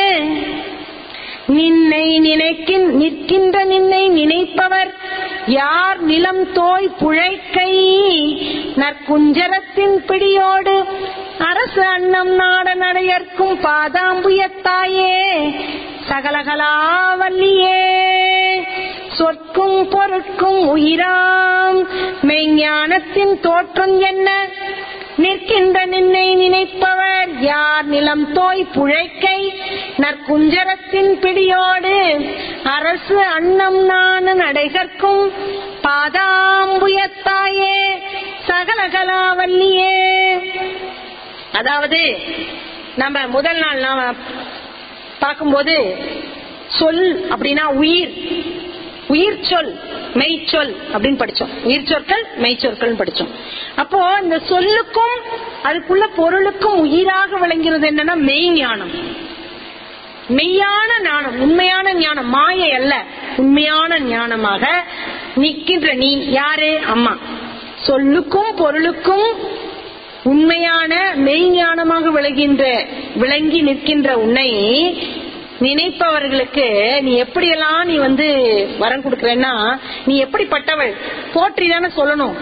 A: நின்னை நினைக்கின் நிற்கின்ற நின்னை நினைப்பவர் யார் நிலம் தோய் புழைக்கை நற்குஞ்சரத்தின் பிடியோடு அரசு அன்னம் நாட நடையற்கும் பாதாம்புயத்தாயே சகலகலாவல்லியே சொற்கும் பொருட்கும் உயிராம் மெய்ஞானத்தின் தோற்றம் என்ன நிற்கின்ற நின்னை நினைப்பவர் யார் நிலம் தோய் புழைக்கை நற்குஞ்சரத்தின் பிடியோடு அரசு அன்னம் நானு நடைகற்கும் பாதாம்புயத்தாயே சகலகலாவல்லியே அதாவது நம்ம முதல் நாள் நாம பார்க்கும்போது சொல் அப்படின்னா உயிர் உயிர் சொல் மெய்ச்சொல் அப்படின்னு படிச்சோம் உயிர் சொற்கள் மெய்ச்சொற்கள் படிச்சோம் அப்போ இந்த சொல்லுக்கும் அதுக்குள்ள பொருளுக்கும் உயிராக விளங்கிறது என்னன்னா மெய் ஞானம் மெய்யான ஞானம் உண்மையான ஞானம் மாயை அல்ல உண்மையான ஞானமாக நிற்கின்ற நீ யாரு அம்மா சொல்லுக்கும் பொருளுக்கும் உண்மையான மெய்ஞானமாக விளகின்ற விளங்கி நிற்கின்ற உன்னை நினைப்பவர்களுக்கு நீ எப்படியெல்லாம் நீ வந்து வரம் கொடுக்கறன்னா நீ எப்படிப்பட்டவள் போற்றி தானே சொல்லணும்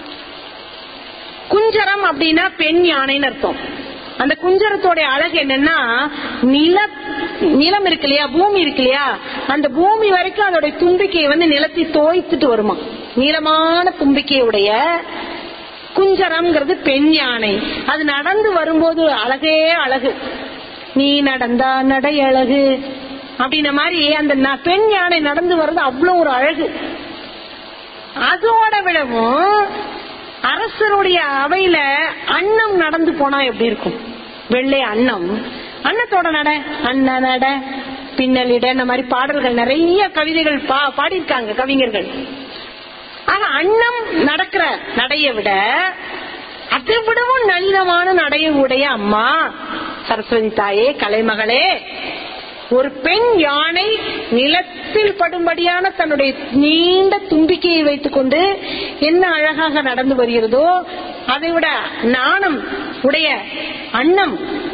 A: குஞ்சரம் அப்படின்னா பெண் யானைன்னு அர்த்தம் அந்த குஞ்சரத்தோட அழகு என்னன்னா நில நிலம் இருக்கு இல்லையா பூமி இருக்கு இல்லையா அந்த பூமி வரைக்கும் அதோட தும்பிக்கையை வந்து நிலத்தை தோய்த்துட்டு வருமா நீளமான தும்பிக்கையுடைய குஞ்சரம்ங்கிறது பெண் யானை அது நடந்து வரும்போது அழகே அழகு நீ நடந்தா நடை அழகு அப்படின்ன மாதிரி அந்த ந- பெண் யானை நடந்து வர்றது அவ்வளவு ஒரு அழகு அதோட விடவும் அரசருடைய அவையில அன்னம் நடந்து போனா எப்படி இருக்கும் வெள்ளை அன்னம் அன்னத்தோட நட அன்ன நட பின்னலிட இந்த மாதிரி பாடல்கள் நிறைய கவிதைகள் பா பாடியிருக்காங்க கவிஞர்கள் ஆனா அன்னம் நடக்கிற நடைய விட அதை விடவும் நளினமான நடைய உடைய அம்மா சரஸ்வதி தாயே கலைமகளே ஒரு பெண் யானை நிலத்தில் படும்படியான தன்னுடைய நீண்ட தும்பிக்கையை வைத்துக் கொண்டு என்ன அழகாக நடந்து வருகிறதோ அதை விட நாணம் உடைய அன்னம்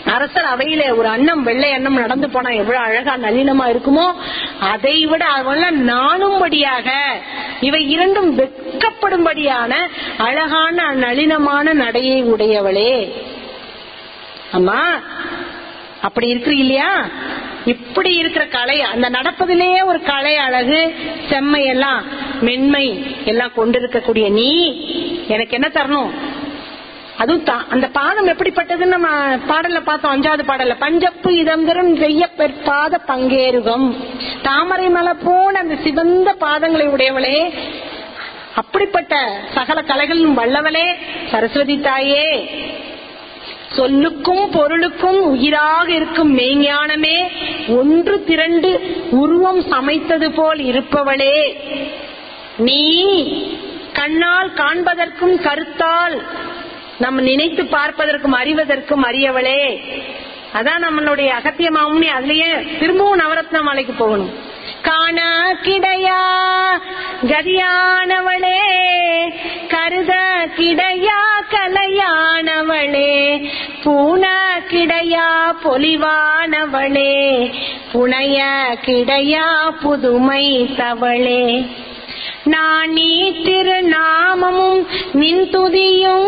A: அரசர் அவையில ஒரு அன்னம் வெள்ளை அன்னம் நடந்து போனா எவ்வளவு அழகா நளினமா இருக்குமோ அதை விட அவெல்லாம் நாணும்படியாக இவை இரண்டும் வெட்கப்படும்படியான அழகான நளினமான நடையை உடையவளே அம்மா அப்படி இருக்கிறீ இல்லையா இப்படி இருக்கிற கலை அந்த நடப்பதிலேயே ஒரு கலை அழகு செம்மை எல்லாம் மென்மை எல்லாம் கொண்டிருக்கக்கூடிய நீ எனக்கு என்ன தரணும் அதுவும் தா- அந்த பாதம் எப்படிப்பட்டதுன்னு நம்ம பாடல்ல பார்த்தோம் அஞ்சாவது பாடல்ல பஞ்சப்பு இதந்திரம் செய்ய பெற்பாத பங்கேருகம் தாமரை மலை போன அந்த சிவந்த பாதங்களை உடையவளே அப்படிப்பட்ட சகல கலைகளிலும் வல்லவளே சரஸ்வதி தாயே சொல்லுக்கும் பொருளுக்கும் உயிராக இருக்கும் மெய்ஞானமே ஒன்று திரண்டு உருவம் சமைத்தது போல் இருப்பவளே நீ கண்ணால் காண்பதற்கும் கருத்தால் நம்ம நினைத்து பார்ப்பதற்கும் அறிவதற்கும் அறியவளே அதான் நம்மளுடைய அகத்திய மாமுனி அதுலயே திரும்பவும் நவரத்ன மாலைக்கு போகணும் காண கிடையா கதியானவளே கருத கிடையா கலையானவளே பூன கிடையா பொலிவானவளே புனைய கிடையா புதுமை தவளே நாணி திருநாமமும் நின் துதியும்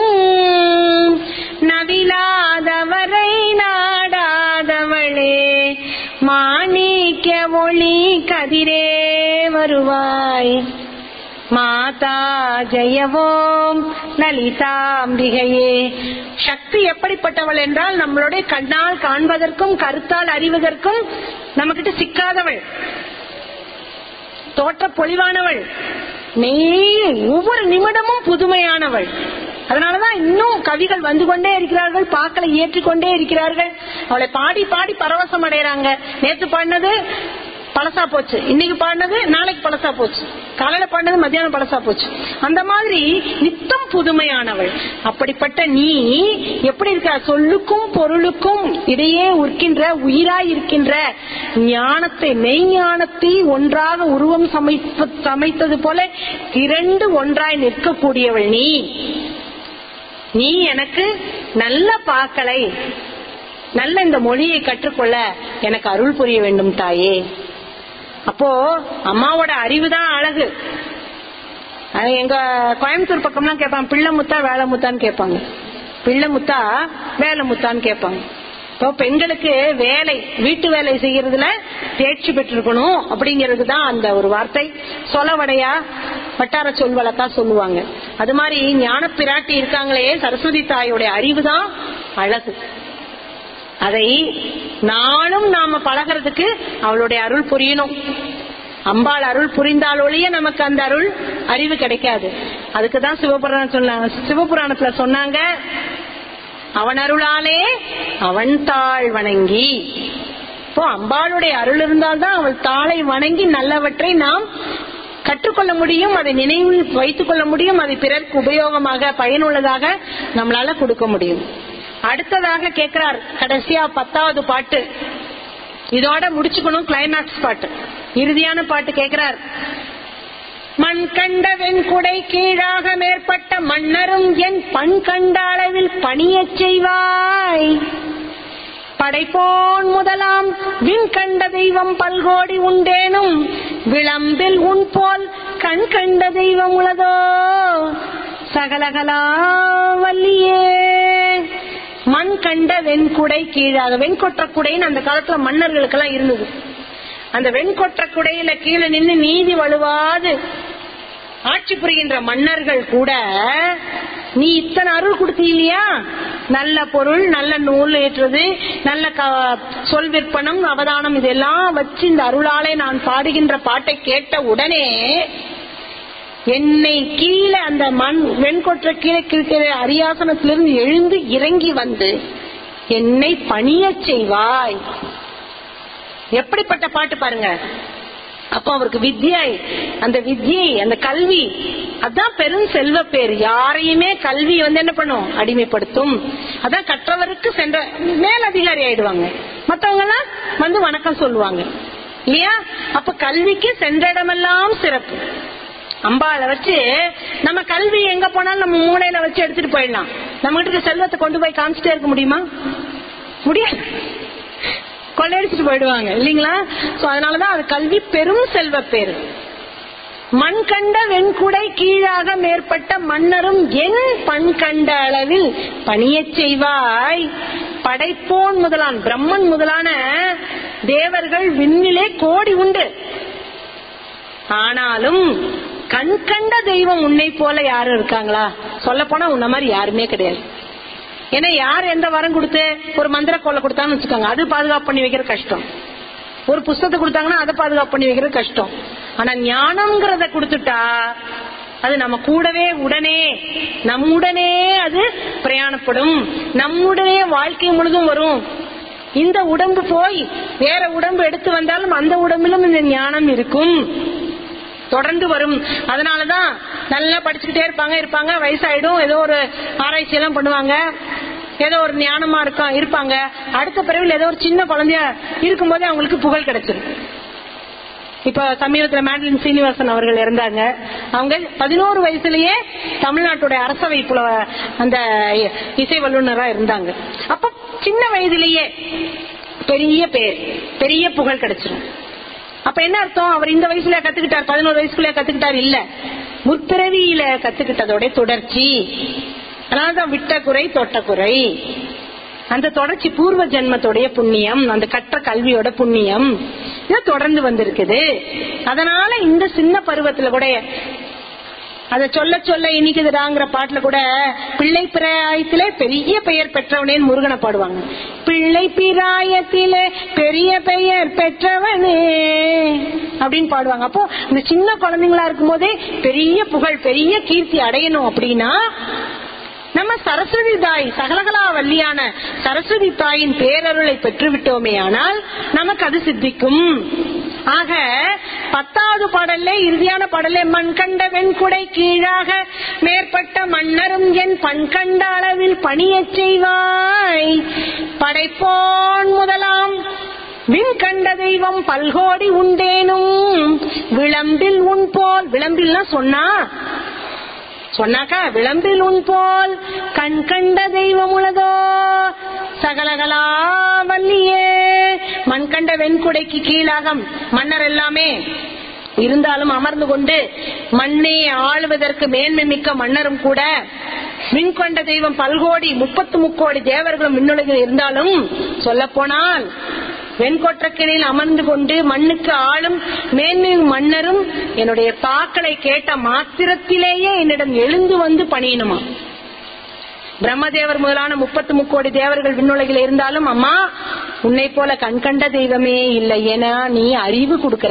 A: நவிலாதவரை நாடாதவளே மாணிக்க ஒளி கதிரே வருவாய் மாதா ஜெயவோம் லலிதாம்பிகையே சக்தி எப்படிப்பட்டவள் என்றால் நம்மளுடைய கண்ணால் காண்பதற்கும் கருத்தால் அறிவதற்கும் நம்மகிட்ட சிக்காதவள் தோற்ற பொலிவானவள் நெய் ஒவ்வொரு நிமிடமும் புதுமையானவள் அதனாலதான் இன்னும் கவிகள் வந்து கொண்டே இருக்கிறார்கள் பாக்களை ஏற்றிக்கொண்டே இருக்கிறார்கள் அவளை பாடி பாடி பரவசம் அடைறாங்க நேத்து பாடினது பழசா போச்சு இன்னைக்கு பாடினது நாளைக்கு பழசா போச்சு காலையில பாடினது மத்தியானம் பழசா போச்சு அந்த மாதிரி நித்தம் புதுமையானவள் அப்படிப்பட்ட நீ எப்படி இருக்க சொல்லுக்கும் பொருளுக்கும் இடையே உற்கின்ற உயிராய் இருக்கின்ற ஞானத்தை மெய்ஞானத்தை ஒன்றாக உருவம் சமைப்ப சமைத்தது போல இரண்டு ஒன்றாய் நிற்கக்கூடியவள் நீ நீ எனக்கு நல்ல பாக்களை நல்ல இந்த மொழியை கற்றுக்கொள்ள எனக்கு அருள் புரிய வேண்டும் தாயே அப்போ அம்மாவோட அறிவு தான் அழகு அது எங்க கோயம்புத்தூர் பக்கம்லாம் கேட்பாங்க பிள்ளை முத்தா வேலை முத்தான்னு கேட்பாங்க பிள்ளை முத்தா வேலை முத்தான்னு கேட்பாங்க இப்போ பெண்களுக்கு வேலை வீட்டு வேலை செய்யறதுல தேர்ச்சி பெற்றிருக்கணும் அப்படிங்கிறது தான் அந்த ஒரு வார்த்தை சொலவடையா வட்டார சொல் வழக்கா சொல்லுவாங்க அது மாதிரி ஞான பிராட்டி இருக்காங்களே சரஸ்வதி தாயோட அறிவு தான் அழகு அதை நானும் நாம பழகிறதுக்கு அவளுடைய அருள் புரியணும் அம்பாள் அருள் புரிந்தால் ஒழிய நமக்கு அந்த அருள் அறிவு கிடைக்காது அதுக்கு தான் சிவபுராணம் சொன்னாங்க சிவபுராணத்துல சொன்னாங்க அவன் அருளாலே அவன் தாழ் வணங்கி இப்போ அம்பாளுடைய அருள் இருந்தால்தான் அவள் தாளை வணங்கி நல்லவற்றை நாம் கற்றுக்கொள்ள முடியும் அதை நினைவில் வைத்துக் கொள்ள முடியும் அதை பிறருக்கு உபயோகமாக பயனுள்ளதாக நம்மளால கொடுக்க முடியும் அடுத்ததாக கேட்கிறார் கடைசியா பத்தாவது பாட்டு இதோட முடிச்சுக்கணும் கிளைமேக்ஸ் பாட்டு இறுதியான பாட்டு கேட்கிறார் மண் கண்ட வெண்குடை கீழாக மேற்பட்ட மன்னரும் என் பண் கண்ட அளவில் பணியச் செய்வாய் படைப்போன் முதலாம் விண் கண்ட தெய்வம் பல்கோடி உண்டேனும் விளம்பில் உன் போல் கண் கண்ட தெய்வம் உளதோ சகலகலா வல்லியே மண் கண்ட வெண்குடை கீழாக வெண்கொற்ற குடைன்னு அந்த காலத்துல மன்னர்களுக்கெல்லாம் இருந்தது அந்த வெண்கொற்ற குடையில கீழே நின்று நீதி வலுவாது ஆட்சி புரிகின்ற மன்னர்கள் கூட நீ இத்தனை அருள் கொடுத்தீ இல்லையா நல்ல பொருள் நல்ல நூல் ஏற்றுறது நல்ல க- சொல் விற்பனம் அவதானம் இதெல்லாம் வச்சு இந்த அருளாலே நான் பாடுகின்ற பாட்டை கேட்ட உடனே என்னை கீழே அந்த மண் வெண்கொற்ற கீழே இருக்கிற அரியாசனத்திலிருந்து எழுந்து இறங்கி வந்து என்னை பணியச் செய்வாய் எப்படிப்பட்ட பாட்டு பாருங்க அப்போ அவருக்கு வித்யை அந்த வித்யை அந்த கல்வி அதான் பெரும் செல்வ பேர் யாரையுமே கல்வி வந்து என்ன பண்ணும் அடிமைப்படுத்தும் அதான் கற்றவருக்கு சென்ற மேலதிகாரி ஆயிடுவாங்க மத்தவங்க எல்லாம் வந்து வணக்கம் சொல்லுவாங்க இல்லையா அப்ப கல்விக்கு சென்ற இடமெல்லாம் சிறப்பு அம்பாளை வச்சு நம்ம கல்வி எங்க போனாலும் நம்ம மூளையில வச்சு எடுத்துட்டு போயிடலாம் நம்ம கிட்ட இருக்க செல்வத்தை கொண்டு போய் காமிச்சிட்டே இருக்க முடியுமா முடியாது கொள்ளையடிச்சிட்டு போயிடுவாங்க இல்லீங்களா சோ அதனாலதான் அது கல்வி பெரும் செல்வ பேரு மண் கண்ட வெண்குடை கீழாக மேற்பட்ட மன்னரும் என் பண் கண்ட அளவில் பணியச் செய்வாய் படைப்போன் முதலான் பிரம்மன் முதலான தேவர்கள் விண்ணிலே கோடி உண்டு ஆனாலும் கண் கண்ட தெய்வம் உன்னை போல யாரும் இருக்காங்களா சொல்ல போனா உன்ன மாதிரி யாருமே கிடையாது ஏன்னா யார் எந்த வரம் கொடுத்து ஒரு மந்திர கோலை கொடுத்தான்னு வச்சுக்கோங்க அது பாதுகாப்பு பண்ணி வைக்கிறது கஷ்டம் ஒரு புஸ்தகத்தை கொடுத்தாங்கன்னா அதை பாதுகாப்பு பண்ணி வைக்கிறது கஷ்டம் ஆனா ஞானம்ங்கிறத கொடுத்துட்டா அது நம்ம கூடவே உடனே நம்முடனே அது பிரயாணப்படும் நம்முடனே வாழ்க்கை முழுதும் வரும் இந்த உடம்பு போய் வேற உடம்பு எடுத்து வந்தாலும் அந்த உடம்பிலும் இந்த ஞானம் இருக்கும் தொடர்ந்து வரும் அதனாலதான் நல்லா படிச்சுக்கிட்டே இருப்பாங்க இருப்பாங்க வயசாயிடும் ஏதோ ஒரு ஆராய்ச்சி எல்லாம் பண்ணுவாங்க ஏதோ ஒரு ஞானமா இருக்கும் இருப்பாங்க அடுத்த பிறவில ஏதோ ஒரு சின்ன குழந்தைய இருக்கும்போதே அவங்களுக்கு புகழ் கிடைச்சிரும் இப்ப சமீபத்துல மேடலின் சீனிவாசன் அவர்கள் இருந்தாங்க அவங்க பதினோரு வயசுலயே தமிழ்நாட்டுடைய அரசவை புல அந்த இசை வல்லுநரா இருந்தாங்க அப்ப சின்ன வயதிலேயே பெரிய பேர் பெரிய புகழ் கிடைச்சிரும் அப்ப என்ன அர்த்தம் அவர் இந்த வயசுல கத்துக்கிட்டார் பதினோரு வயசுக்குள்ள கத்துக்கிட்டார் இல்ல முற்பிறவியில கத்துக்கிட்டதோட தொடர்ச்சி அதனாலதான் விட்ட குறை தொட்ட குறை அந்த தொடர்ச்சி பூர்வ ஜென்மத்துடைய புண்ணியம் அந்த கற்ற கல்வியோட புண்ணியம் இது தொடர்ந்து வந்திருக்குது அதனால இந்த சின்ன பருவத்துல கூட அத சொல்ல சொல்ல இனிக்குதுடாங்கிற பாட்டுல கூட பிள்ளை பிராயத்திலே பெரிய பெயர் பெற்றவனே முருகனை பாடுவாங்க பிள்ளை பிராயத்திலே பெரிய பெயர் பெற்றவனே அப்படின்னு பாடுவாங்க அப்போ இந்த சின்ன குழந்தைங்களா இருக்கும் போதே பெரிய புகழ் பெரிய கீர்த்தி அடையணும் அப்படின்னா நம்ம சரஸ்வதி தாய் சகலகலா வல்லியான சரஸ்வதி தாயின் பேரருளை பெற்றுவிட்டோமே ஆனால் நமக்கு அது சித்திக்கும் ஆக பத்தாவது பாடல்ல இறுதியான பாடல்ல மண் கண்ட வெண்குடை கீழாக மேற்பட்ட மன்னரும் என் பண் கண்ட அளவில் பணியச் செய்வாய் படைப்போன் முதலாம் விண் கண்ட தெய்வம் பல்கோடி உண்டேனும் விளம்பில் உன் போல் விளம்பில்னா சொன்னா சொன்னாக்கா விளம்பில் உன் போல் கண் கண்ட தெய்வம் உலகோ சகலகலா வல்லியே மண் கண்ட வெண்குடைக்கு கீழாகம் மன்னர் எல்லாமே இருந்தாலும் அமர்ந்து கொண்டு மண்ணை ஆளுவதற்கு மேன்மை மிக்க மன்னரும் கூட மின் கொண்ட தெய்வம் பல்கோடி முப்பத்து முக்கோடி தேவர்களும் விண்ணுலகில் இருந்தாலும் சொல்ல போனால் வெண்கொற்றக்கிணையில் அமர்ந்து கொண்டு மண்ணுக்கு ஆளும் மேன்மை மன்னரும் என்னுடைய பாக்களை கேட்ட மாத்திரத்திலேயே என்னிடம் எழுந்து வந்து பணியணுமா பிரம்மதேவர் முதலான முப்பத்து முக்கோடி தேவர்கள் விண்ணுலகில் இருந்தாலும் அம்மா உன்னை போல கண்கண்ட தெய்வமே இல்லை ஏன்னா நீ அறிவு கொடுக்கிற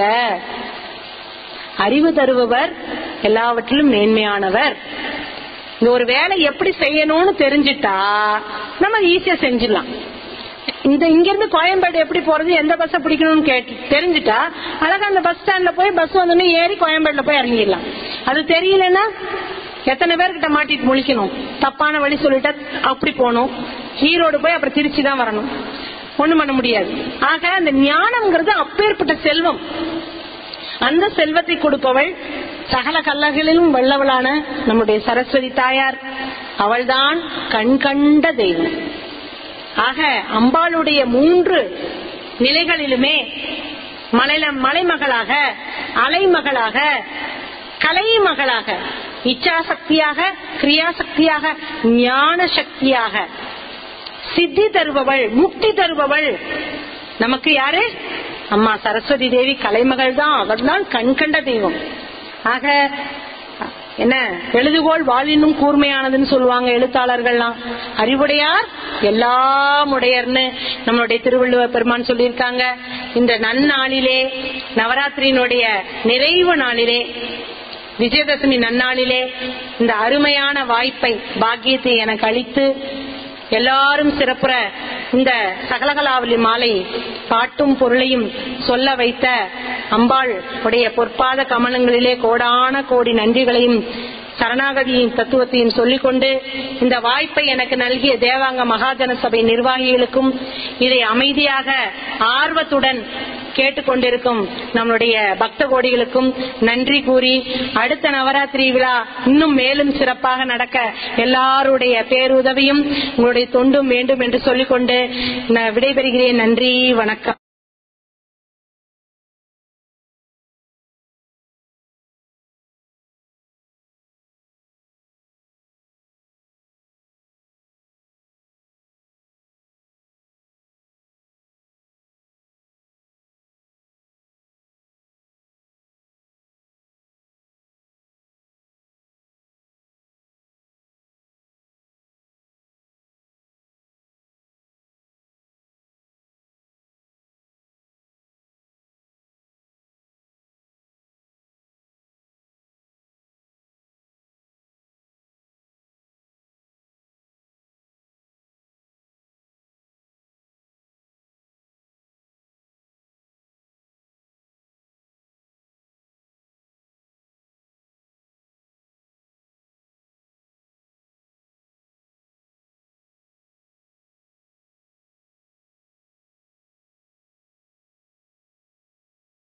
A: அறிவு தருபவர் எல்லாவற்றிலும் மேன்மையானவர் இந்த ஒரு வேலை எப்படி செய்யணும்னு தெரிஞ்சிட்டா நம்ம ஈஸியா செஞ்சிடலாம் இந்த இங்க இருந்து கோயம்பேடு எப்படி போறது எந்த பஸ் பிடிக்கணும்னு கேட்டு தெரிஞ்சுட்டா அழகா அந்த பஸ் ஸ்டாண்ட்ல போய் பஸ் வந்தோடனே ஏறி கோயம்பேடுல போய் இறங்கிடலாம் அது தெரியலன்னா எத்தனை பேர்கிட்ட மாட்டிட்டு முழிக்கணும் தப்பான வழி சொல்லிட்டா அப்படி போகணும் ஈரோடு போய் அப்புறம் திருச்சி தான் வரணும் ஒண்ணும் பண்ண முடியாது ஆக அந்த ஞானம்ங்கிறது அப்பேற்பட்ட செல்வம் அந்த செல்வத்தை கொடுப்பவள் சகல கல்லகளிலும் வல்லவளான நம்முடைய சரஸ்வதி தாயார் அவள்தான் கண் கண்ட தெய்வம் ஆக அம்பாளுடைய மூன்று நிலைகளிலுமே மலைல மலைமகளாக அலைமகளாக கலை மகளாக இச்சா சக்தியாக கிரியா சக்தியாக ஞான சக்தியாக சித்தி தருபவள் முக்தி தருபவள் நமக்கு யாரு அம்மா சரஸ்வதி தேவி கலைமகள் தான் அவள் தான் கண் கண்ட தெய்வம் ஆக என்ன எழுதுகோள் வாழினும் கூர்மையானதுன்னு சொல்லுவாங்க எழுத்தாளர்கள்லாம் அறிவுடையார் எல்லாம் உடையர்னு நம்மளுடைய திருவள்ளுவர் பெருமான் சொல்லியிருக்காங்க இந்த நன்னாளிலே நவராத்திரியினுடைய நிறைவு நாளிலே விஜயதசமி நன்னாளிலே இந்த அருமையான வாய்ப்பை பாக்கியத்தை எனக்கு அளித்து எல்லாரும் சிறப்புற இந்த சகலகலாவலி மாலை பாட்டும் பொருளையும் சொல்ல வைத்த அம்பாள் உடைய பொற்பாத கமலங்களிலே கோடான கோடி நன்றிகளையும் சரணாகதியின் தத்துவத்தையும் சொல்லிக்கொண்டு இந்த வாய்ப்பை எனக்கு நல்கிய தேவாங்க மகாஜன சபை நிர்வாகிகளுக்கும் இதை அமைதியாக ஆர்வத்துடன் கேட்டுக்கொண்டிருக்கும் நம்முடைய பக்த கோடிகளுக்கும் நன்றி கூறி அடுத்த நவராத்திரி விழா இன்னும் மேலும் சிறப்பாக நடக்க எல்லாருடைய பேருதவியும் உங்களுடைய தொண்டும் வேண்டும் என்று சொல்லிக்கொண்டு நான் விடைபெறுகிறேன் நன்றி வணக்கம்